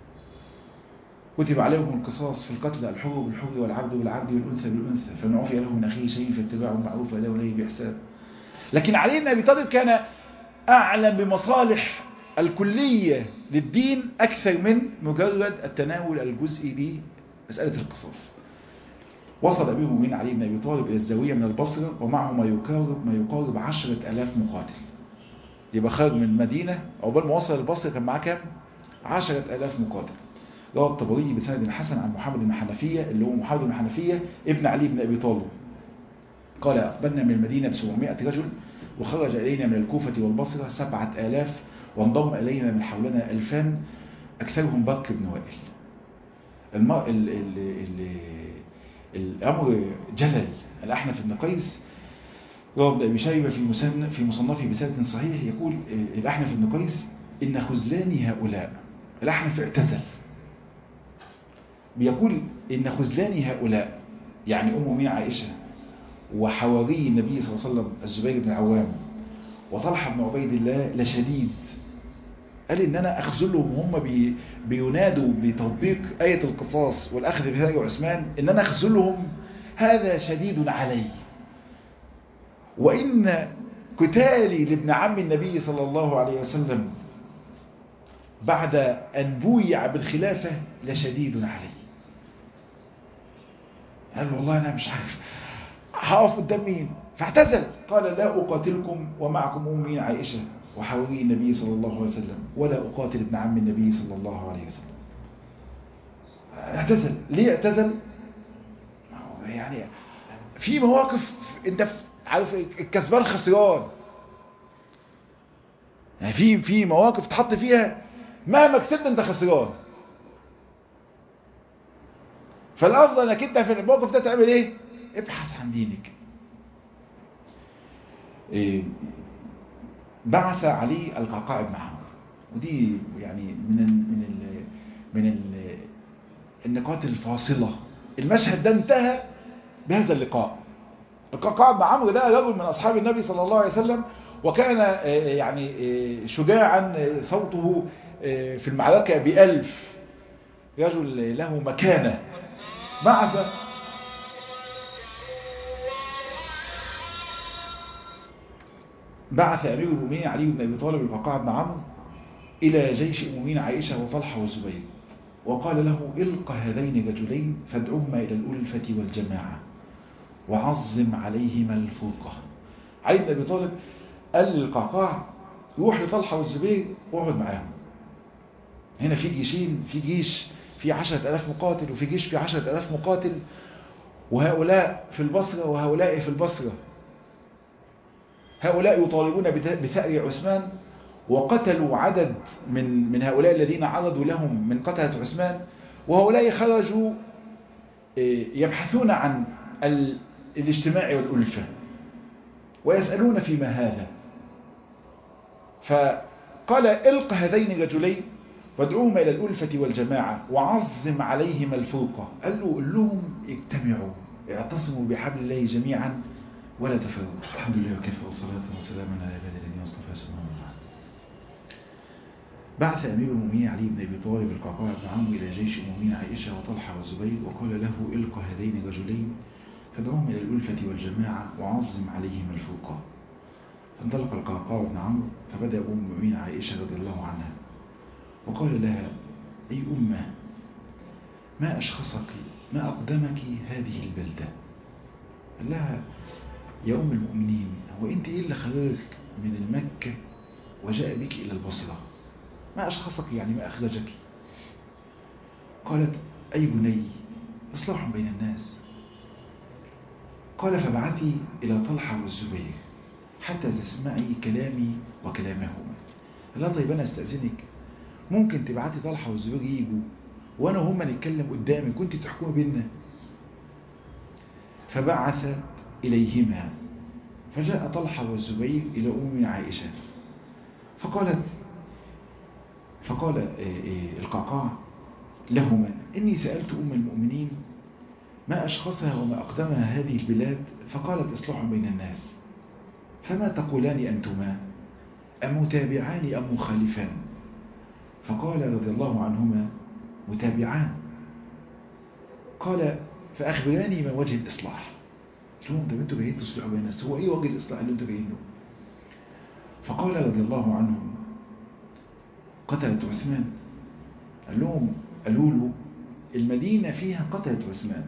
كتب عليكم القصاص في القتل الحر بالحر والعبد بالعبد والأنثى بالأنثى فمن عفي له من أخيه شيء فاتباع معروف ولا إليه بإحسان لكن علي بن أبي طالب كان أعلم بمصالح الكلية للدين أكثر من مجرد التناول الجزئي بمسألة القصاص وصل أبيه من علي بن أبي طالب إلى الزاوية من البصرة ومعه ما يقارب ما يقارب عشرة ألاف مقاتل يبقى خارج من المدينة عقبال ما وصل البصرة كان معاه كام؟ عشرة ألاف مقاتل روى الطبري بسند حسن عن محمد بن حنفية اللي هو محمد بن حنفية ابن علي بن أبي طالب قال أقبلنا من المدينة ب 700 رجل وخرج إلينا من الكوفة والبصرة سبعة آلاف وانضم إلينا من حولنا ألفان أكثرهم بكر بن وائل الم... ال... ال... ال... الأمر جلل الأحنف بن قيس روى ابن أبي شيبة في مسن... في مصنفه بسند صحيح يقول الأحنف بن قيس إن خذلان هؤلاء الأحنف اعتزل بيقول إن خذلان هؤلاء يعني أم مين عائشة وحواري النبي صلى الله عليه وسلم الزبير بن العوام وطلحة بن عبيد الله لشديد قال ان انا اخذلهم هم بي بينادوا بتطبيق آية القصاص والاخذ في ثاني عثمان ان انا اخذلهم هذا شديد علي وان قتالي لابن عم النبي صلى الله عليه وسلم بعد ان بويع بالخلافة لشديد علي قال والله انا مش عارف هقف قدام مين فاعتزل قال لا اقاتلكم ومعكم امي عائشه وحواري النبي صلى الله عليه وسلم ولا أقاتل ابن عم النبي صلى الله عليه وسلم اعتزل ليه اعتزل يعني في مواقف انت عارف الكسبان خسران يعني في في مواقف تحط فيها مهما كسبت انت خسران فالافضل انك انت في الموقف ده تعمل ايه ابحث عن دينك إيه بعث علي القعقاع بن عمرو ودي يعني من ال من ال من ال النقاط الفاصلة المشهد ده انتهى بهذا اللقاء القعقاع بن عمرو ده رجل من أصحاب النبي صلى الله عليه وسلم وكان يعني شجاعا صوته في المعركة بألف رجل له مكانة بعث بعث أمير المؤمنين علي بن أبي طالب القعقاع بن عمرو إلى جيش المؤمنين عائشة وطلحة والزبير وقال له الق هذين الرجلين فادعهما إلى الألفة والجماعة وعظم عليهما الفرقة علي بن أبي طالب قال للقعقاع روح لطلحة والزبير واقعد معاهم هنا في جيشين في جيش في عشرة ألاف مقاتل وفي جيش في عشرة ألاف مقاتل وهؤلاء في البصرة وهؤلاء في البصرة هؤلاء يطالبون بثأر عثمان وقتلوا عدد من من هؤلاء الذين عرضوا لهم من قتلة عثمان وهؤلاء خرجوا يبحثون عن الاجتماع والألفة ويسألون فيما هذا فقال الق هذين الرجلين وادعوهما إلى الألفة والجماعة وعظم عليهما الفرقة قال له قل لهم اجتمعوا اعتصموا بحبل الله جميعا ولا تفرقوا الحمد لله وكفى والصلاة والسلام على عباد الذين اصطفى سبحانه وتعالى بعث أمير المؤمنين علي بن أبي طالب القعقاع بن عمرو إلى جيش المؤمنين عائشة وطلحة والزبير وقال له إلق هذين الرجلين فادعوهم إلى الألفة والجماعة وعظم عليهم الفرقة فانطلق القعقاع بن عمرو فبدأ أم المؤمنين عائشة رضي الله عنها وقال لها أي أمة ما أشخصك ما أقدمك هذه البلدة قال لها يا أم المؤمنين هو أنت إيه اللي خرجك من المكة وجاء بك إلى البصرة ما أشخصك يعني ما أخرجك قالت أي بني إصلاح بين الناس قال فبعتي إلى طلحة والزبير حتى تسمعي كلامي وكلامهما لا طيب أنا استأذنك ممكن تبعتي طلحة والزبير يجوا وأنا وهم نتكلم قدامي كنت تحكموا بينا فبعث إليهما فجاء طلحة والزبير إلى أم عائشة فقالت فقال القعقاع لهما إني سألت أم المؤمنين ما أشخصها وما أقدمها هذه البلاد فقالت إصلاح بين الناس فما تقولان أنتما أم متابعان أم مخالفان فقال رضي الله عنهما متابعان قال فأخبراني ما وجه الإصلاح قلت لهم طب انتوا جايين تصلحوا بين الناس هو ايه وجه الإصلاح اللي انتوا جايين له فقال رضي الله عنهم قتلت عثمان قال لهم قالوا له المدينة فيها قتلت عثمان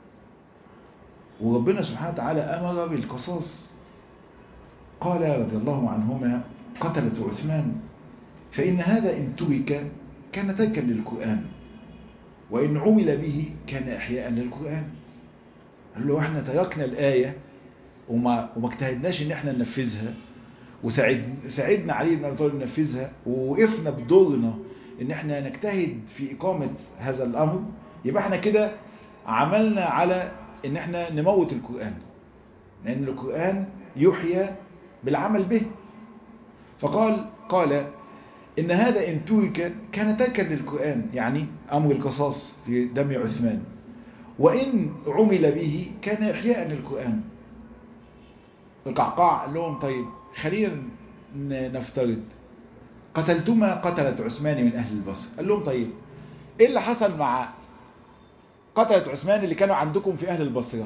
وربنا سبحانه وتعالى أمر بالقصاص قال رضي الله عنهما قتلت عثمان فإن هذا إن ترك كان تركا للقرآن وإن عمل به كان إحياء للقرآن قال له احنا تركنا الآية وما, وما اجتهدناش ان احنا ننفذها وساعدنا علي بن ابي طالب ننفذها ووقفنا بدورنا ان احنا نجتهد في إقامة هذا الأمر يبقى احنا كده عملنا على ان احنا نموت القرآن لان القرآن يحيى بالعمل به فقال قال إن هذا إن ترك كان تركا للقرآن يعني أمر القصاص في دم عثمان وإن عمل به كان إحياء للقرآن القعقاع قال لهم طيب خلينا نفترض قتلتما قتلت عثمان من أهل البصر قال لهم طيب إيه اللي حصل مع قتلت عثمان اللي كانوا عندكم في أهل البصرة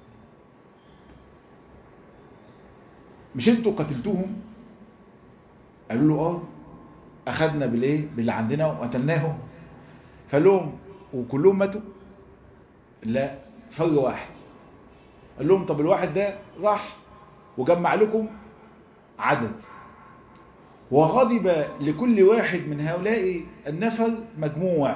مش انتوا قتلتوهم قالوا له اه اخدنا بالايه باللي عندنا وقتلناهم فقال لهم وكلهم ماتوا لا فرق واحد قال لهم طب الواحد ده راح وجمع لكم عدد وغضب لكل واحد من هؤلاء النفر مجموع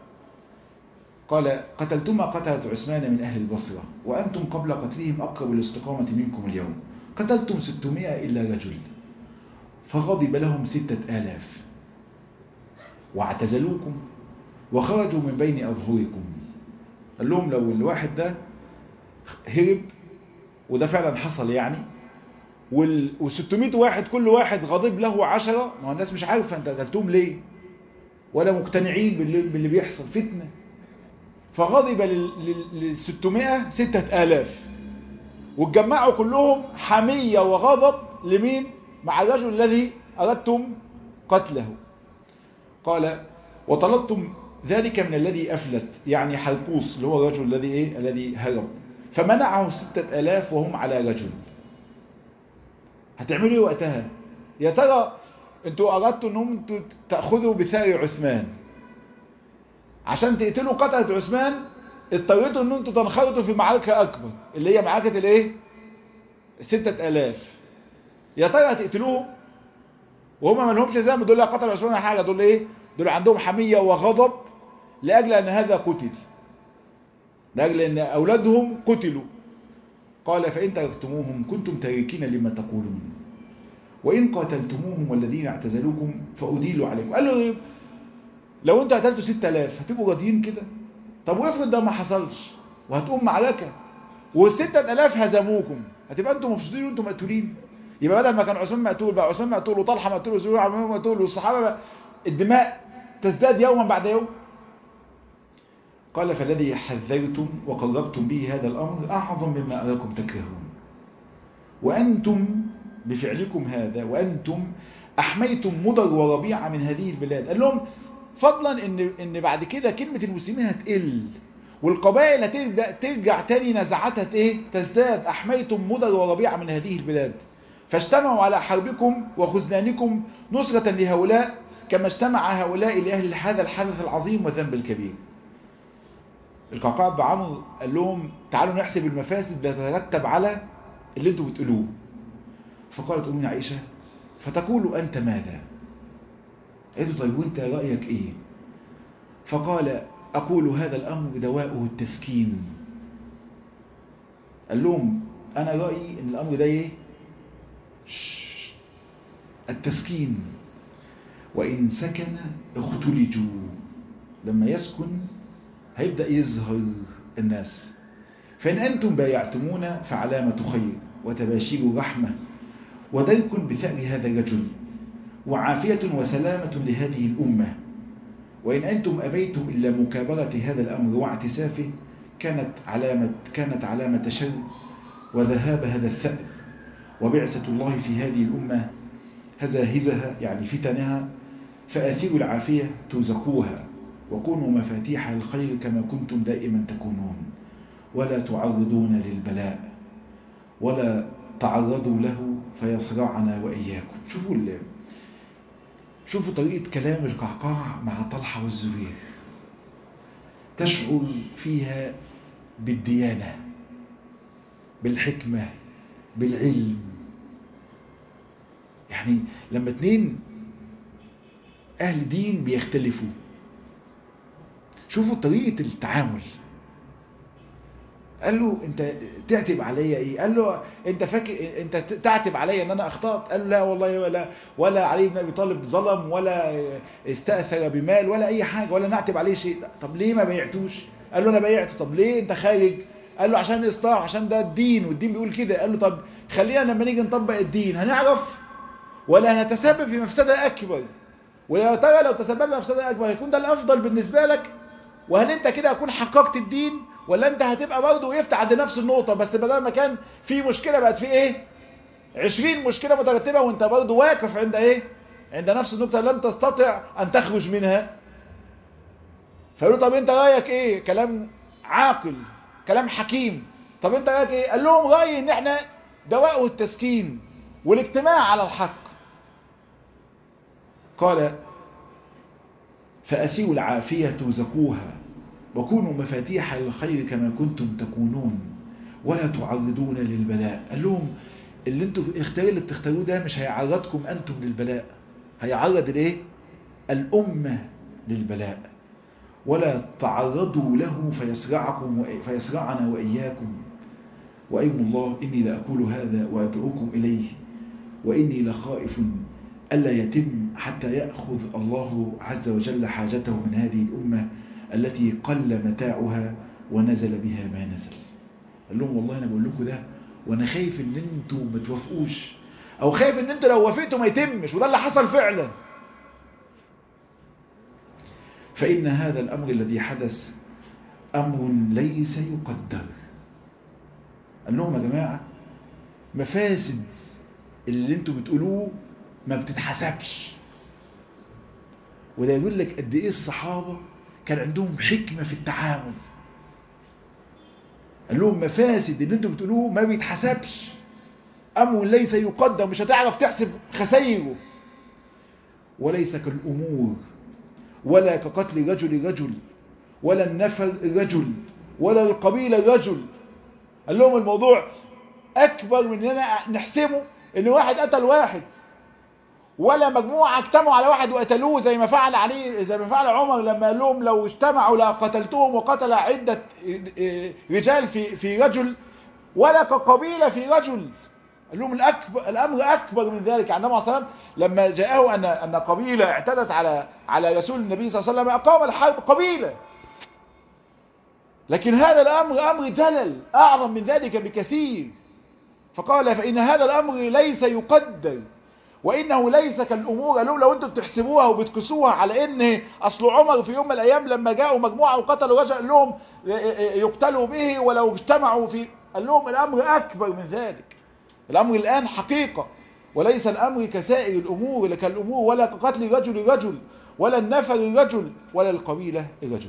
قال قتلتما قتلت عثمان من أهل البصرة وأنتم قبل قتلهم أقرب الاستقامة منكم اليوم قتلتم ستمائة إلا رجل فغضب لهم ستة آلاف واعتزلوكم وخرجوا من بين أظهركم قال لهم لو الواحد ده هرب وده فعلا حصل يعني وال 600 واحد كل واحد غضب له عشرة ما هو الناس مش عارفة انت قتلتهم ليه ولا مقتنعين باللي, باللي بيحصل فتنة فغضب لل 600 ستة آلاف واتجمعوا كلهم حمية وغضب لمين مع الرجل الذي أردتم قتله قال وطلبتم ذلك من الذي أفلت يعني حلقوس اللي هو الرجل الذي إيه الذي هرب فمنعه ستة ألاف وهم على رجل هتعملوا ايه وقتها يا ترى انتوا اردتوا انهم انتوا تاخذوا بثار عثمان عشان تقتلوا قتلة عثمان اضطريتوا ان انتوا تنخرطوا في معركة اكبر اللي هي معركة الايه ستة الاف يا ترى هتقتلوهم وهم ما لهمش ذنب دول لا قتل عثمان حاجة دول ايه دول عندهم حمية وغضب لاجل ان هذا قتل لاجل ان اولادهم قتلوا قال فإن تركتموهم كنتم تاركين لما تقولون وإن قاتلتموهم والذين اعتزلوكم فأديلوا عليكم قال له لو انتوا قتلتوا 6000 هتبقوا راضيين كده طب وافرض ده ما حصلش وهتقوم معركة وال6000 هزموكم هتبقى انتوا مبسوطين وانتوا مقتولين يبقى بدل ما كان عثمان مقتول بقى عثمان مقتول وطلحه مقتول وزبير عمرو مقتول والصحابه بقى الدماء تزداد يوما بعد يوم قال فالذي حذرتم وقربتم به هذا الأمر أعظم مما أراكم تكرهون وأنتم بفعلكم هذا وأنتم أحميتم مضر وربيعة من هذه البلاد قال لهم فضلا إن, إن بعد كده كلمة المسلمين هتقل والقبائل هترجع ترجع تاني نزعتها ايه تزداد أحميتم مضر وربيعة من هذه البلاد فاجتمعوا على حربكم وخزلانكم نصرة لهؤلاء كما اجتمع هؤلاء لأهل هذا الحدث العظيم والذنب الكبير القعقاع بن عمرو قال لهم تعالوا نحسب المفاسد اللي تترتب على اللي انتوا بتقولوه فقالت أمنا عائشة فتقول أنت ماذا قالت طيب وانت رأيك ايه فقال أقول هذا الأمر دواءه التسكين قال لهم أنا رأيي أن الأمر ده ايه التسكين وإن سكن اختلجوا لما يسكن هيبدأ يظهر الناس فإن أنتم بايعتمونا فعلامة خير وتباشير رحمة ودرك بثأر هذا الرجل وعافية وسلامة لهذه الأمة وإن أنتم أبيتم إلا مكابرة هذا الأمر واعتسافه كانت علامة, كانت علامة شر وذهاب هذا الثأر وبعثة الله في هذه الأمة هزاهزها يعني فتنها فآثيروا العافية ترزقوها وكونوا مفاتيح الخير كما كنتم دائما تكونون ولا تعرضون للبلاء ولا تعرضوا له فيصرعنا وإياكم شوفوا اللي شوفوا طريقة كلام القعقاع مع طلحة والزبير تشعر فيها بالديانة بالحكمة بالعلم يعني لما اتنين أهل دين بيختلفوا شوفوا طريقة التعامل قال له انت تعتب عليا ايه قال له انت فاكر انت تعتب عليا ان انا اخطأت قال له لا والله ولا ولا علي بن ابي طالب ظلم ولا استأثر بمال ولا اي حاجة ولا نعتب عليه شيء طب ليه ما بيعتوش قال له انا بايعت طب ليه انت خارج قال له عشان اصلاح عشان ده الدين والدين بيقول كده قال له طب خلينا لما نيجي نطبق الدين هنعرف ولا هنتسبب في مفسدة اكبر ولو ترى لو تسببنا في مفسدة اكبر هيكون ده الافضل بالنسبة لك وهل انت كده هتكون حققت الدين ولا انت هتبقى برضه وقفت عند نفس النقطة بس بدل ما كان في مشكلة بقت في ايه 20 مشكلة مترتبة وانت برضه واقف عند ايه عند نفس النقطة لم تستطع ان تخرج منها فقالوا طب انت رايك ايه كلام عاقل كلام حكيم طب انت رايك ايه قال لهم رايي ان احنا دواء التسكين والاجتماع على الحق قال فأثيروا العافية زكوها وكونوا مفاتيح للخير كما كنتم تكونون ولا تعرضون للبلاء قال لهم اللي انتوا الاختيار اللي بتختاروه ده مش هيعرضكم انتم للبلاء هيعرض الايه الامه للبلاء ولا تعرضوا له فيسرعكم فيسرعنا واياكم وايم الله اني لاقول هذا وادعوكم اليه واني لخائف الا يتم حتى ياخذ الله عز وجل حاجته من هذه الامه التي قل متاعها ونزل بها ما نزل قال لهم والله انا بقول لكم ده وانا خايف ان انتوا ما توافقوش او خايف ان انتوا لو وافقتوا ما يتمش وده اللي حصل فعلا فان هذا الامر الذي حدث امر ليس يقدر قال لهم يا جماعه مفاسد اللي انتوا بتقولوه ما بتتحسبش وده يقول لك قد ايه الصحابه كان عندهم حكمه في التعامل قال لهم مفاسد اللي انتوا بتقولوه ما بيتحسبش امر ليس يقدر مش هتعرف تحسب خسايره وليس كالامور ولا كقتل رجل رجل ولا النفر رجل ولا القبيله رجل قال لهم الموضوع اكبر من اننا نحسبه ان واحد قتل واحد ولا مجموعة اجتمعوا على واحد وقتلوه زي ما فعل عليه زي ما فعل عمر لما قال لهم لو اجتمعوا لقتلتهم وقتل عدة رجال في في رجل ولا كقبيلة في رجل قال لهم الأكبر الأمر أكبر من ذلك عندما صلى الله عليه وسلم لما جاءه أن أن قبيلة اعتدت على على رسول النبي صلى الله عليه وسلم أقام الحرب قبيلة لكن هذا الأمر أمر جلل أعظم من ذلك بكثير فقال فإن هذا الأمر ليس يقدر وإنه ليس كالأمور لو لو أنتم بتحسبوها وبتقيسوها على إن أصل عمر في يوم من الأيام لما جاءوا مجموعة وقتلوا رجل قال لهم يقتلوا به ولو اجتمعوا في قال لهم الأمر أكبر من ذلك الأمر الآن حقيقة وليس الأمر كسائر الأمور لا كالأمور ولا كقتل رجل رجل ولا النفر رجل ولا القبيلة رجل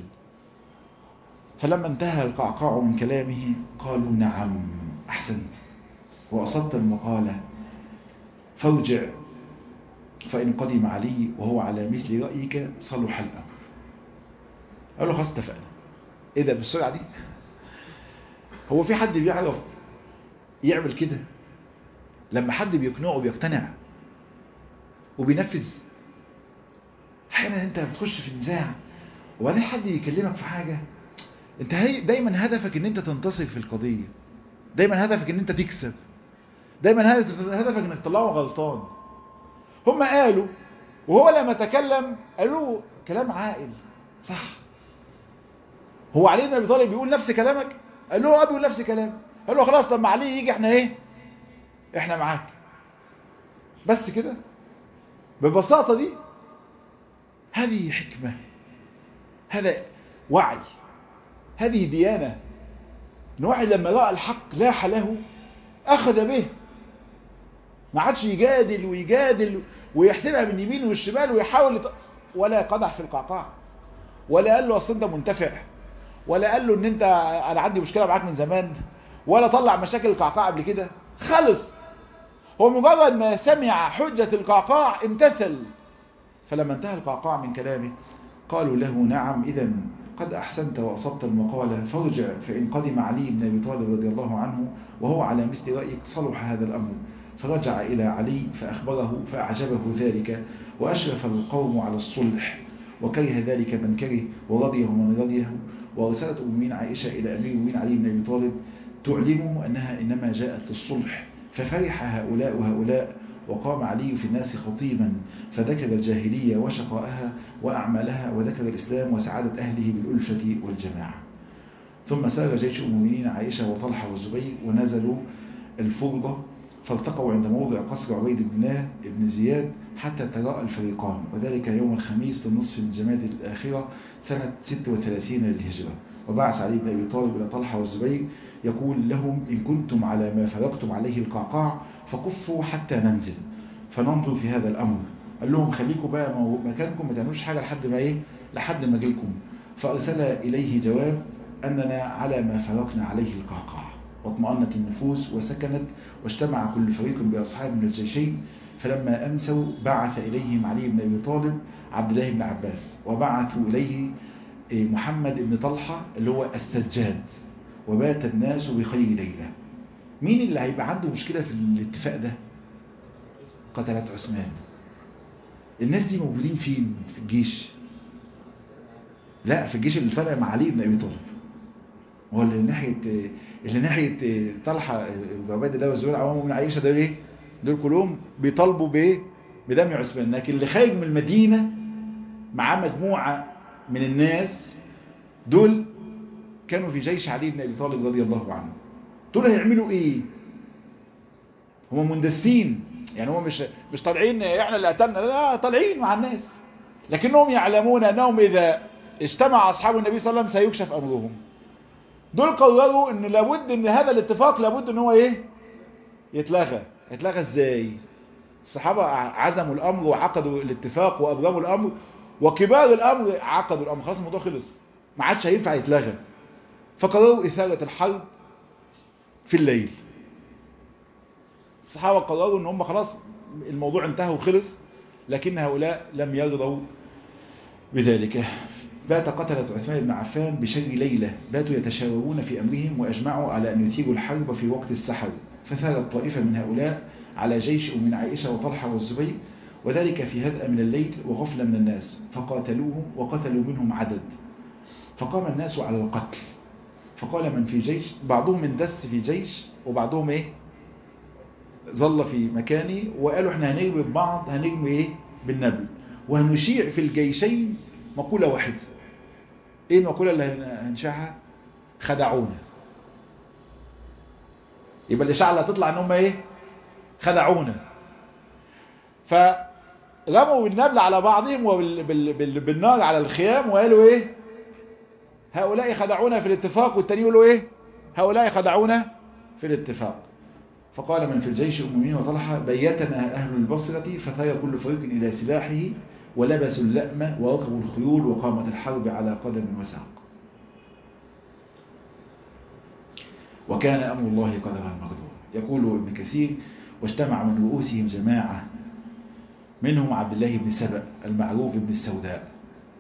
فلما انتهى القعقاع من كلامه قالوا نعم أحسنت وأصبت المقالة فارجع فإن قدم علي وهو على مثل رأيك صلح الأمر قال له خلاص اتفقنا ايه ده بالسرعة دي هو في حد بيعرف يعمل كده لما حد بيقنعه بيقتنع وبينفذ احيانا انت بتخش في نزاع وبعدين حد يكلمك في حاجة انت دايما هدفك ان انت تنتصر في القضية دايما هدفك ان انت تكسب دايما هدفك انك تطلعه غلطان هم قالوا وهو لما تكلم قالوا كلام عاقل صح هو علي بن ابي طالب بيقول نفس كلامك قال له اه بيقول نفس كلام قال له خلاص لما علي يجي احنا ايه احنا معاك بس كده ببساطة دي هذه حكمة هذا وعي هذه ديانة ان واحد لما رأى الحق لاح له اخذ به ما عادش يجادل ويجادل ويحسبها من اليمين والشمال ويحاول يط... ولا قدح في القعقاع ولا قال له اصل انت منتفع ولا قال له ان انت انا عندي مشكله معاك من زمان ولا طلع مشاكل القعقاع قبل كده خلص هو مجرد ما سمع حجة القعقاع امتثل فلما انتهى القعقاع من كلامه قالوا له نعم إذا قد أحسنت وأصبت المقالة فارجع فإن قدم علي بن أبي طالب رضي الله عنه وهو على مثل رأيك صلح هذا الأمر فرجع إلى علي فأخبره فأعجبه ذلك وأشرف القوم على الصلح وكره ذلك من كره ورضيه من رضيه وأرسلت أمين عائشة إلى أمير المؤمنين علي بن أبي طالب تعلمه أنها إنما جاءت للصلح ففرح هؤلاء وهؤلاء وقام علي في الناس خطيبا فذكر الجاهلية وشقائها وأعمالها وذكر الإسلام وسعادة أهله بالألفة والجماعة ثم سار جيش المؤمنين عائشة وطلحة والزبير ونزلوا الفرضة فالتقوا عند موضع قصر عبيد الله بن زياد حتى تراءى الفريقان وذلك يوم الخميس النصف من جماد الآخرة سنة 36 للهجرة وبعث علي بن أبي طالب إلى طلحة والزبير يقول لهم إن كنتم على ما فرقتم عليه القعقاع فكفوا حتى ننزل فننظر في هذا الأمر قال لهم خليكم بقى مكانكم ما تعملوش حاجة لحد ما إيه لحد ما جيلكم فأرسل إليه جواب أننا على ما فرقنا عليه القعقاع واطمأنت النفوس وسكنت واجتمع كل فريق بأصحاب من الجيشين فلما أمسوا بعث إليهم علي بن أبي طالب عبد الله بن عباس وبعثوا إليه محمد بن طلحة اللي هو السجاد وبات الناس بخير ليلة مين اللي هيبقى عنده مشكلة في الاتفاق ده قتلت عثمان الناس دي موجودين فين في الجيش لا في الجيش اللي فرق مع علي بن أبي طالب هو اللي ناحية اللي ناحية طلحة عباد الله والزبير عوام من عائشة دول ايه دول كلهم بيطالبوا بايه بدم عثمان لكن اللي خارج من المدينة معاه مجموعة من الناس دول كانوا في جيش علي بن ابي طالب رضي الله عنه دول هيعملوا ايه هم مندسين يعني هم مش مش طالعين احنا اللي قتلنا لا طالعين مع الناس لكنهم يعلمون انهم اذا اجتمع اصحاب النبي صلى الله عليه وسلم سيكشف امرهم دول قرروا ان لابد ان هذا الاتفاق لابد ان هو ايه يتلغى يتلغى ازاي الصحابة عزموا الامر وعقدوا الاتفاق وابرموا الامر وكبار الامر عقدوا الامر خلاص الموضوع خلص ما عادش هينفع يتلغى فقرروا اثارة الحرب في الليل الصحابة قرروا ان هم خلاص الموضوع انتهى وخلص لكن هؤلاء لم يرضوا بذلك بات قتلة عثمان بن عفان بشر ليلة باتوا يتشاورون في أمرهم وأجمعوا على أن يثيروا الحرب في وقت السحر فثارت طائفة من هؤلاء على جيش من عائشة وطلحة والزبير وذلك في هدأ من الليل وغفلة من الناس فقاتلوهم وقتلوا منهم عدد فقام الناس على القتل فقال من في جيش بعضهم اندس في جيش وبعضهم ايه ظل في مكانه وقالوا احنا هنرمي ببعض هنرمي ايه بالنبل وهنشيع في الجيشين مقولة واحدة ايه المقولة اللي هنشاعها خدعونا يبقى الاشاعة اللي هتطلع ان هم ايه خدعونا فرموا النبل على بعضهم وبالنار على الخيام وقالوا ايه هؤلاء خدعونا في الاتفاق والتاني يقولوا ايه هؤلاء خدعونا في الاتفاق فقال من في الجيش أممين وطلحة بيتنا أهل البصرة فثار كل فريق إلى سلاحه ولبسوا اللأم وركبوا الخيول وقامت الحرب على قدم وساق وكان أمر الله قدرا مقدورا يقول ابن كثير واجتمع من رؤوسهم جماعة منهم عبد الله بن سبأ المعروف بن السوداء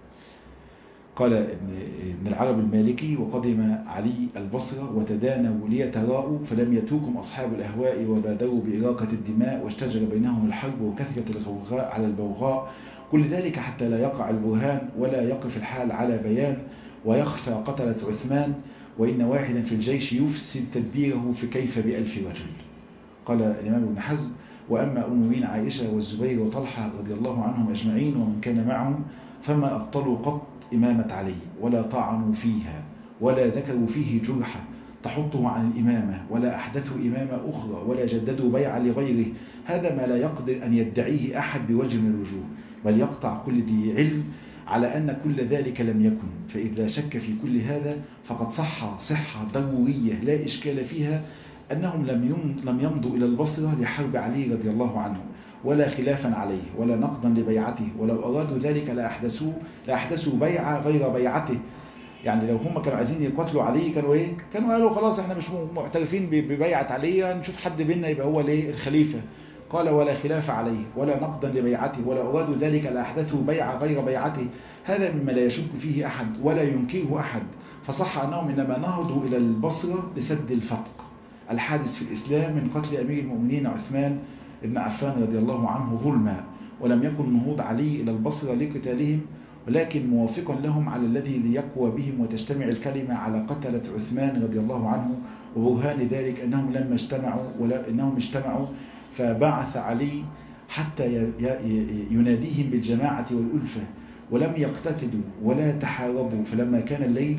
قال ابن, ابن العرب المالكي وقدم علي البصرة وتدانوا ليتراءوا فلم يتوكم أصحاب الأهواء وبادروا بإراقة الدماء واشتجر بينهم الحرب وكثرة الغوغاء على البوغاء كل ذلك حتى لا يقع البرهان ولا يقف الحال على بيان ويخفى قتلة عثمان وإن واحدا في الجيش يفسد تدبيره في كيف بألف رجل قال الإمام ابن حزم وأما أموين عائشة والزبير وطلحة رضي الله عنهم أجمعين ومن كان معهم فما أبطلوا قط إمامة علي ولا طعنوا فيها ولا ذكروا فيه جرحا تحطه عن الإمامة ولا أحدثوا إمامة أخرى ولا جددوا بيعا لغيره هذا ما لا يقدر أن يدعيه أحد بوجه من الوجوه بل يقطع كل ذي علم على أن كل ذلك لم يكن فإذ لا شك في كل هذا فقد صح صحة ضرورية لا إشكال فيها أنهم لم لم يمضوا إلى البصرة لحرب علي رضي الله عنه ولا خلافا عليه ولا نقضا لبيعته ولو أرادوا ذلك لأحدثوا, لأحدثوا بيعة غير بيعته يعني لو هم كانوا عايزين يقتلوا علي كانوا ايه كانوا قالوا خلاص احنا مش معترفين ببيعة علي نشوف حد بينا يبقى هو الايه الخليفة قال ولا خلاف عليه ولا نقضا لبيعته ولا أرادوا ذلك لأحدثوا بيعة غير بيعته هذا مما لا يشك فيه أحد ولا ينكره أحد فصح أنهم إنما نهضوا إلى البصرة لسد الفتق الحادث في الإسلام من قتل أمير المؤمنين عثمان بن عفان رضي الله عنه ظلما ولم يكن نهوض علي إلى البصرة لقتالهم ولكن موافقا لهم على الذي ليقوى بهم وتجتمع الكلمة على قتلة عثمان رضي الله عنه وبرهان ذلك أنهم لما اجتمعوا ولا إنهم اجتمعوا فبعث علي حتى يناديهم بالجماعة والألفة ولم يقتتلوا ولا تحاربوا فلما كان الليل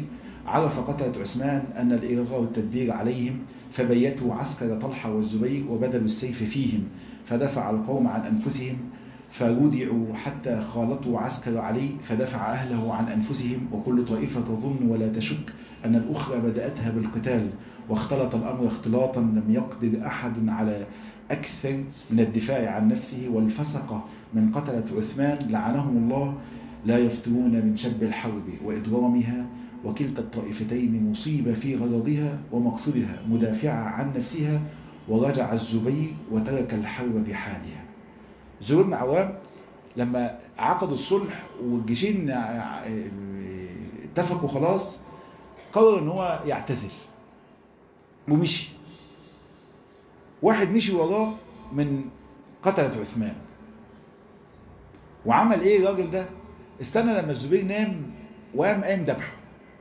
عرف قتلة عثمان أن الإغاء والتدبير عليهم فبيتوا عسكر طلحة والزبير وبدلوا السيف فيهم فدفع القوم عن أنفسهم فردعوا حتى خالطوا عسكر علي فدفع أهله عن أنفسهم وكل طائفة تظن ولا تشك أن الأخرى بدأتها بالقتال واختلط الأمر اختلاطا لم يقدر أحد على أكثر من الدفاع عن نفسه والفسقة من قتلة عثمان لعنهم الله لا يفترون من شب الحرب وإضرامها وكلتا الطائفتين مصيبة في غرضها ومقصدها مدافعة عن نفسها ورجع الزبير وترك الحرب بحالها زبير بن عوام لما عقدوا الصلح والجيشين اتفقوا خلاص قرر ان هو يعتزل ومشي واحد مشي وراه من قتلة عثمان وعمل ايه الراجل ده استنى لما الزبير نام وقام قام ذبحه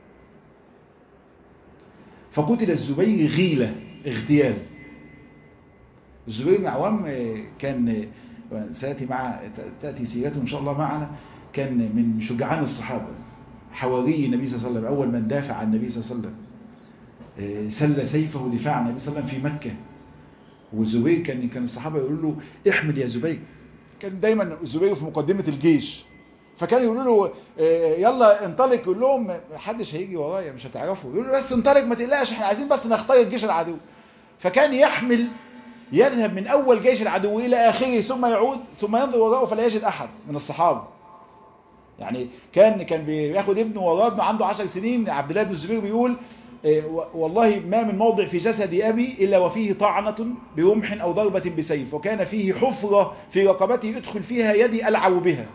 فقتل الزبير غيلة اغتيال الزبير بن عوام كان سيأتي مع تأتي سيرته إن شاء الله معنا كان من شجعان الصحابة حواري النبي صلى الله عليه وسلم أول من دافع عن النبي صلى الله عليه وسلم سل سيفه دفاع عن النبي صلى الله عليه وسلم في مكة والزبير كان كان الصحابة يقولوا له احمد يا زبير كان دايما الزبير في مقدمة الجيش فكان يقولوا له يلا انطلق يقول لهم محدش هيجي ورايا مش هتعرفوا يقولوا له بس انطلق ما تقلقش احنا عايزين بس نخترق جيش العدو فكان يحمل يذهب من اول جيش العدو الى اخره ثم يعود ثم ينظر وراءه فلا يجد احد من الصحابه يعني كان كان بياخد ابنه وراه ابنه عنده 10 سنين عبد الله بن الزبير بيقول والله ما من موضع في جسد أبي إلا وفيه طعنة برمح أو ضربة بسيف وكان فيه حفرة في رقبته يدخل فيها يدي ألعب بها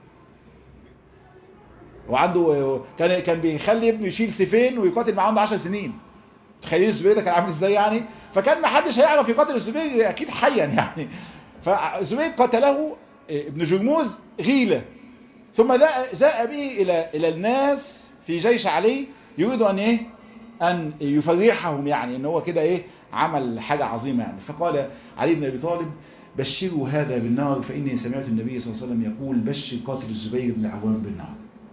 وعنده كان كان بيخلي ابنه يشيل سيفين ويقاتل معاه عنده 10 سنين تخيل الزبير ده كان عامل ازاي يعني فكان ما حدش هيعرف يقاتل الزبير اكيد حيا يعني فالزبير قتله ابن جرموز غيلة ثم جاء به الى الى الناس في جيش علي يريد ان ايه ان يفرحهم يعني ان هو كده ايه عمل حاجة عظيمة يعني فقال علي بن ابي طالب بشروا هذا بالنار فاني سمعت النبي صلى الله عليه وسلم يقول بشر قاتل الزبير بن عوام بالنار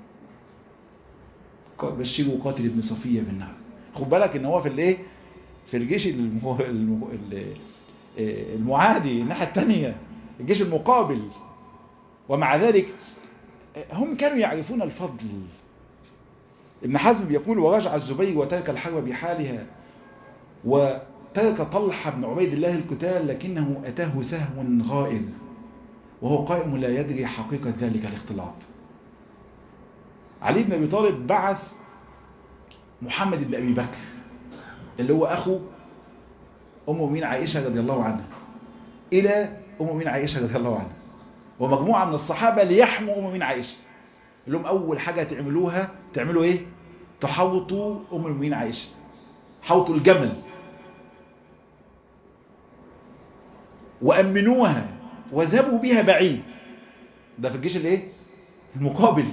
بشروا قاتل ابن صفية بالنار خد بالك ان هو في الايه في الجيش المو... المو... المعادي الناحية الثانية الجيش المقابل ومع ذلك هم كانوا يعرفون الفضل ابن حزم بيقول ورجع الزبير وترك الحرب بحالها وترك طلحة بن عبيد الله القتال لكنه أتاه سهو غائر وهو قائم لا يدري حقيقة ذلك الاختلاط علي بن أبي طالب بعث محمد بن أبي بكر اللي هو أخو أم مؤمنين عائشة رضي الله عنها إلى أم مؤمنين عائشة رضي الله عنها ومجموعة من الصحابة ليحموا أم مؤمنين عائشة اللي هم أول حاجة تعملوها تعملوا إيه تحوطوا أم المؤمنين عائشة حوطوا الجمل وأمنوها وذهبوا بها بعيد ده في الجيش الايه المقابل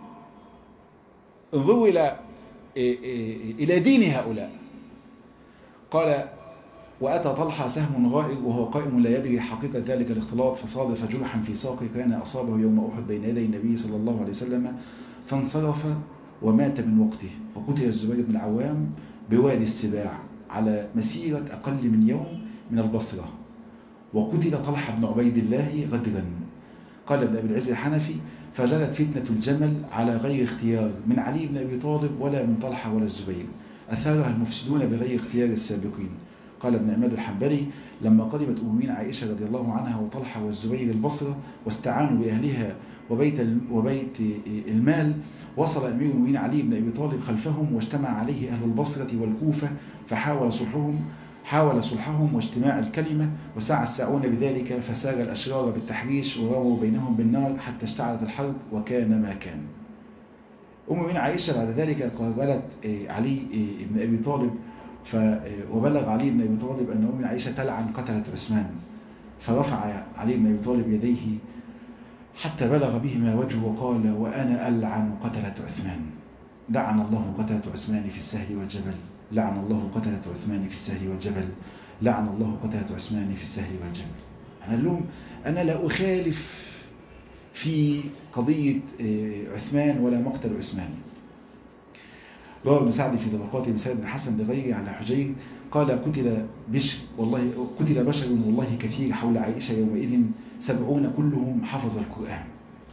انظروا إلى إلى دين هؤلاء قال وأتى طلحة سهم غائر وهو قائم لا يدري حقيقة ذلك الاختلاط فصادف جرحا في ساقه كان أصابه يوم أحد بين يدي النبي صلى الله عليه وسلم فانصرف ومات من وقته وقتل الزبير بن العوام بوادي السباع على مسيرة أقل من يوم من البصرة وقتل طلحة بن عبيد الله غدرا قال ابن أبي العز الحنفي فجرت فتنة الجمل على غير اختيار من علي بن أبي طالب ولا من طلحة ولا الزبير أثارها المفسدون بغير اختيار السابقين قال ابن عماد الحنبلي لما قدمت أمين عائشة رضي الله عنها وطلحة والزبير البصرة واستعانوا بأهلها وبيت, وبيت المال وصل أمير المؤمنين علي بن أبي طالب خلفهم واجتمع عليه أهل البصرة والكوفة فحاول صلحهم حاول صلحهم واجتماع الكلمة وسعى الساعون بذلك فسار الأشرار بالتحريش ورووا بينهم بالنار حتى اشتعلت الحرب وكان ما كان أم من عائشة بعد ذلك قابلت علي بن أبي طالب ف وبلغ علي بن أبي طالب أن أم عائشة تلعن قتلة عثمان فرفع علي بن أبي طالب يديه حتى بلغ بهما وجهه وقال وأنا ألعن قتلة عثمان لعن الله قتلة عثمان في السهل والجبل لعن الله قتلة عثمان في السهل والجبل لعن الله قتلة عثمان في السهل والجبل أنا اللوم أنا لا أخالف في قضية عثمان ولا مقتل عثمان روى ابن سعد في طبقات بسند الحسن لغيره على حجير قال قتل بشر والله قتل بشر والله كثير حول عائشة يومئذ سبعون كلهم حفظ القرآن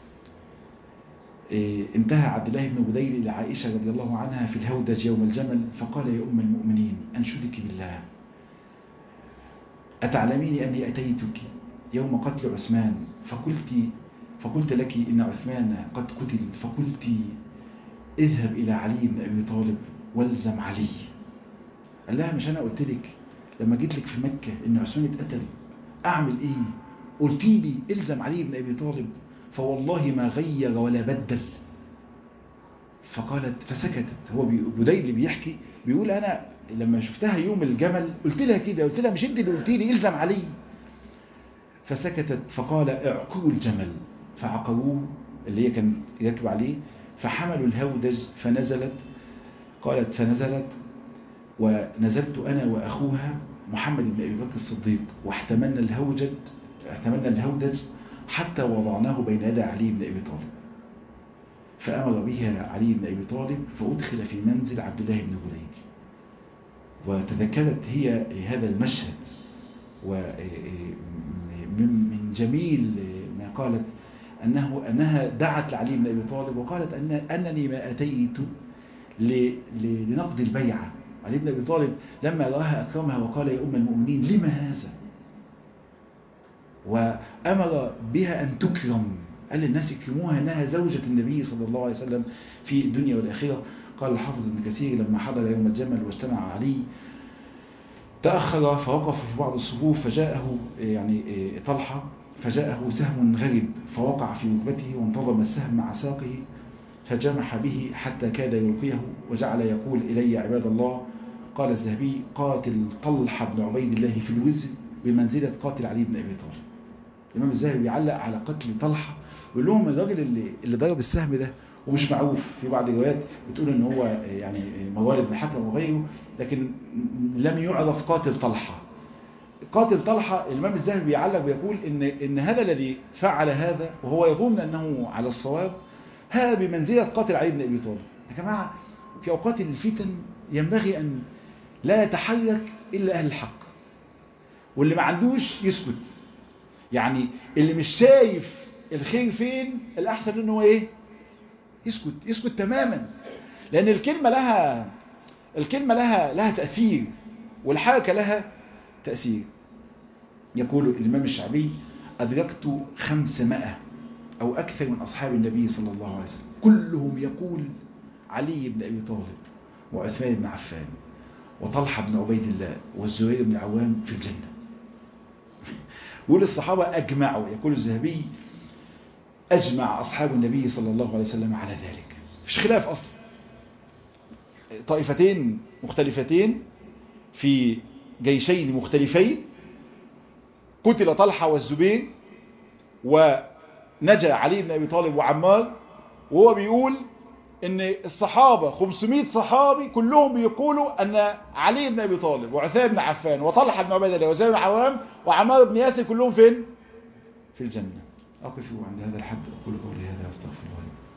إيه انتهى عبد الله بن بديل إلى عائشة رضي الله عنها في الهودج يوم الجمل فقال يا أم المؤمنين أنشدك بالله أتعلمين أني أتيتك يوم قتل عثمان فقلت فقلت لك إن عثمان قد قتل فقلت اذهب إلى علي بن أبي طالب والزم علي قال لها مش أنا قلت لك لما جيت لك في مكة إن عثمان اتقتل أعمل إيه قلت لي الزم علي بن أبي طالب فوالله ما غير ولا بدل فقالت فسكتت هو بديل اللي بيحكي بيقول أنا لما شفتها يوم الجمل قلت لها كده قلت لها مش انت اللي قلت لي الزم علي فسكتت فقال اعقروا الجمل فعقروه اللي هي كان يركب عليه فحملوا الهودج فنزلت قالت فنزلت ونزلت أنا وأخوها محمد بن أبي بكر الصديق واحتملنا الهوجج احتملنا الهودج حتى وضعناه بين يدي علي بن أبي طالب فأمر بها علي بن أبي طالب فأدخل في منزل عبد الله بن بديل وتذكرت هي هذا المشهد ومن جميل ما قالت أنه أنها دعت لعلي بن أبي طالب وقالت أن أنني ما أتيت لنقض البيعة علي بن أبي طالب لما رآها أكرمها وقال يا أم المؤمنين لما هذا وأمر بها أن تكرم قال للناس يكرموها أنها زوجة النبي صلى الله عليه وسلم في الدنيا والآخرة قال الحافظ ابن كثير لما حضر يوم الجمل واجتمع علي تأخر فوقف في بعض الصفوف فجاءه يعني طلحة فجاءه سهم غريب فوقع في ركبته وانتظم السهم مع ساقه فجمح به حتى كاد يلقيه وجعل يقول إلي عباد الله قال الذهبي قاتل طلحة بن عبيد الله في الوزن بمنزلة قاتل علي بن أبي طالب الإمام الذهبي يعلق على قتل طلحة ويقول لهم الراجل اللي, اللي ضرب السهم ده ومش معروف في بعض الروايات بتقول ان هو يعني موالد بن حكم وغيره لكن لم يعرف قاتل طلحة قاتل طلحة الإمام الذهبي بيعلق بيقول إن, إن هذا الذي فعل هذا وهو يظن أنه على الصواب هذا بمنزلة قاتل علي بن أبي طالب يا جماعة في أوقات الفتن ينبغي أن لا يتحرك إلا أهل الحق واللي ما عندوش يسكت يعني اللي مش شايف الخير فين الأحسن إنه هو إيه يسكت يسكت تماما لأن الكلمة لها الكلمة لها لها تأثير والحركة لها تأثير يقول الإمام الشعبي أدركت خمسمائة أو أكثر من أصحاب النبي صلى الله عليه وسلم كلهم يقول علي بن أبي طالب وعثمان بن عفان وطلحة بن عبيد الله والزبير بن عوام في الجنة يقول الصحابة أجمعوا يقول الذهبي أجمع أصحاب النبي صلى الله عليه وسلم على ذلك مش خلاف أصلا طائفتين مختلفتين في جيشين مختلفين قتل طلحة والزبير ونجا علي بن أبي طالب وعمار وهو بيقول ان الصحابة 500 صحابي كلهم بيقولوا ان علي بن ابي طالب وعثمان بن عفان وطلحة بن عبيد الله وزيد بن عوام وعمار بن ياسر كلهم فين في الجنة أقف عند هذا الحد أقول قولي هذا واستغفر الله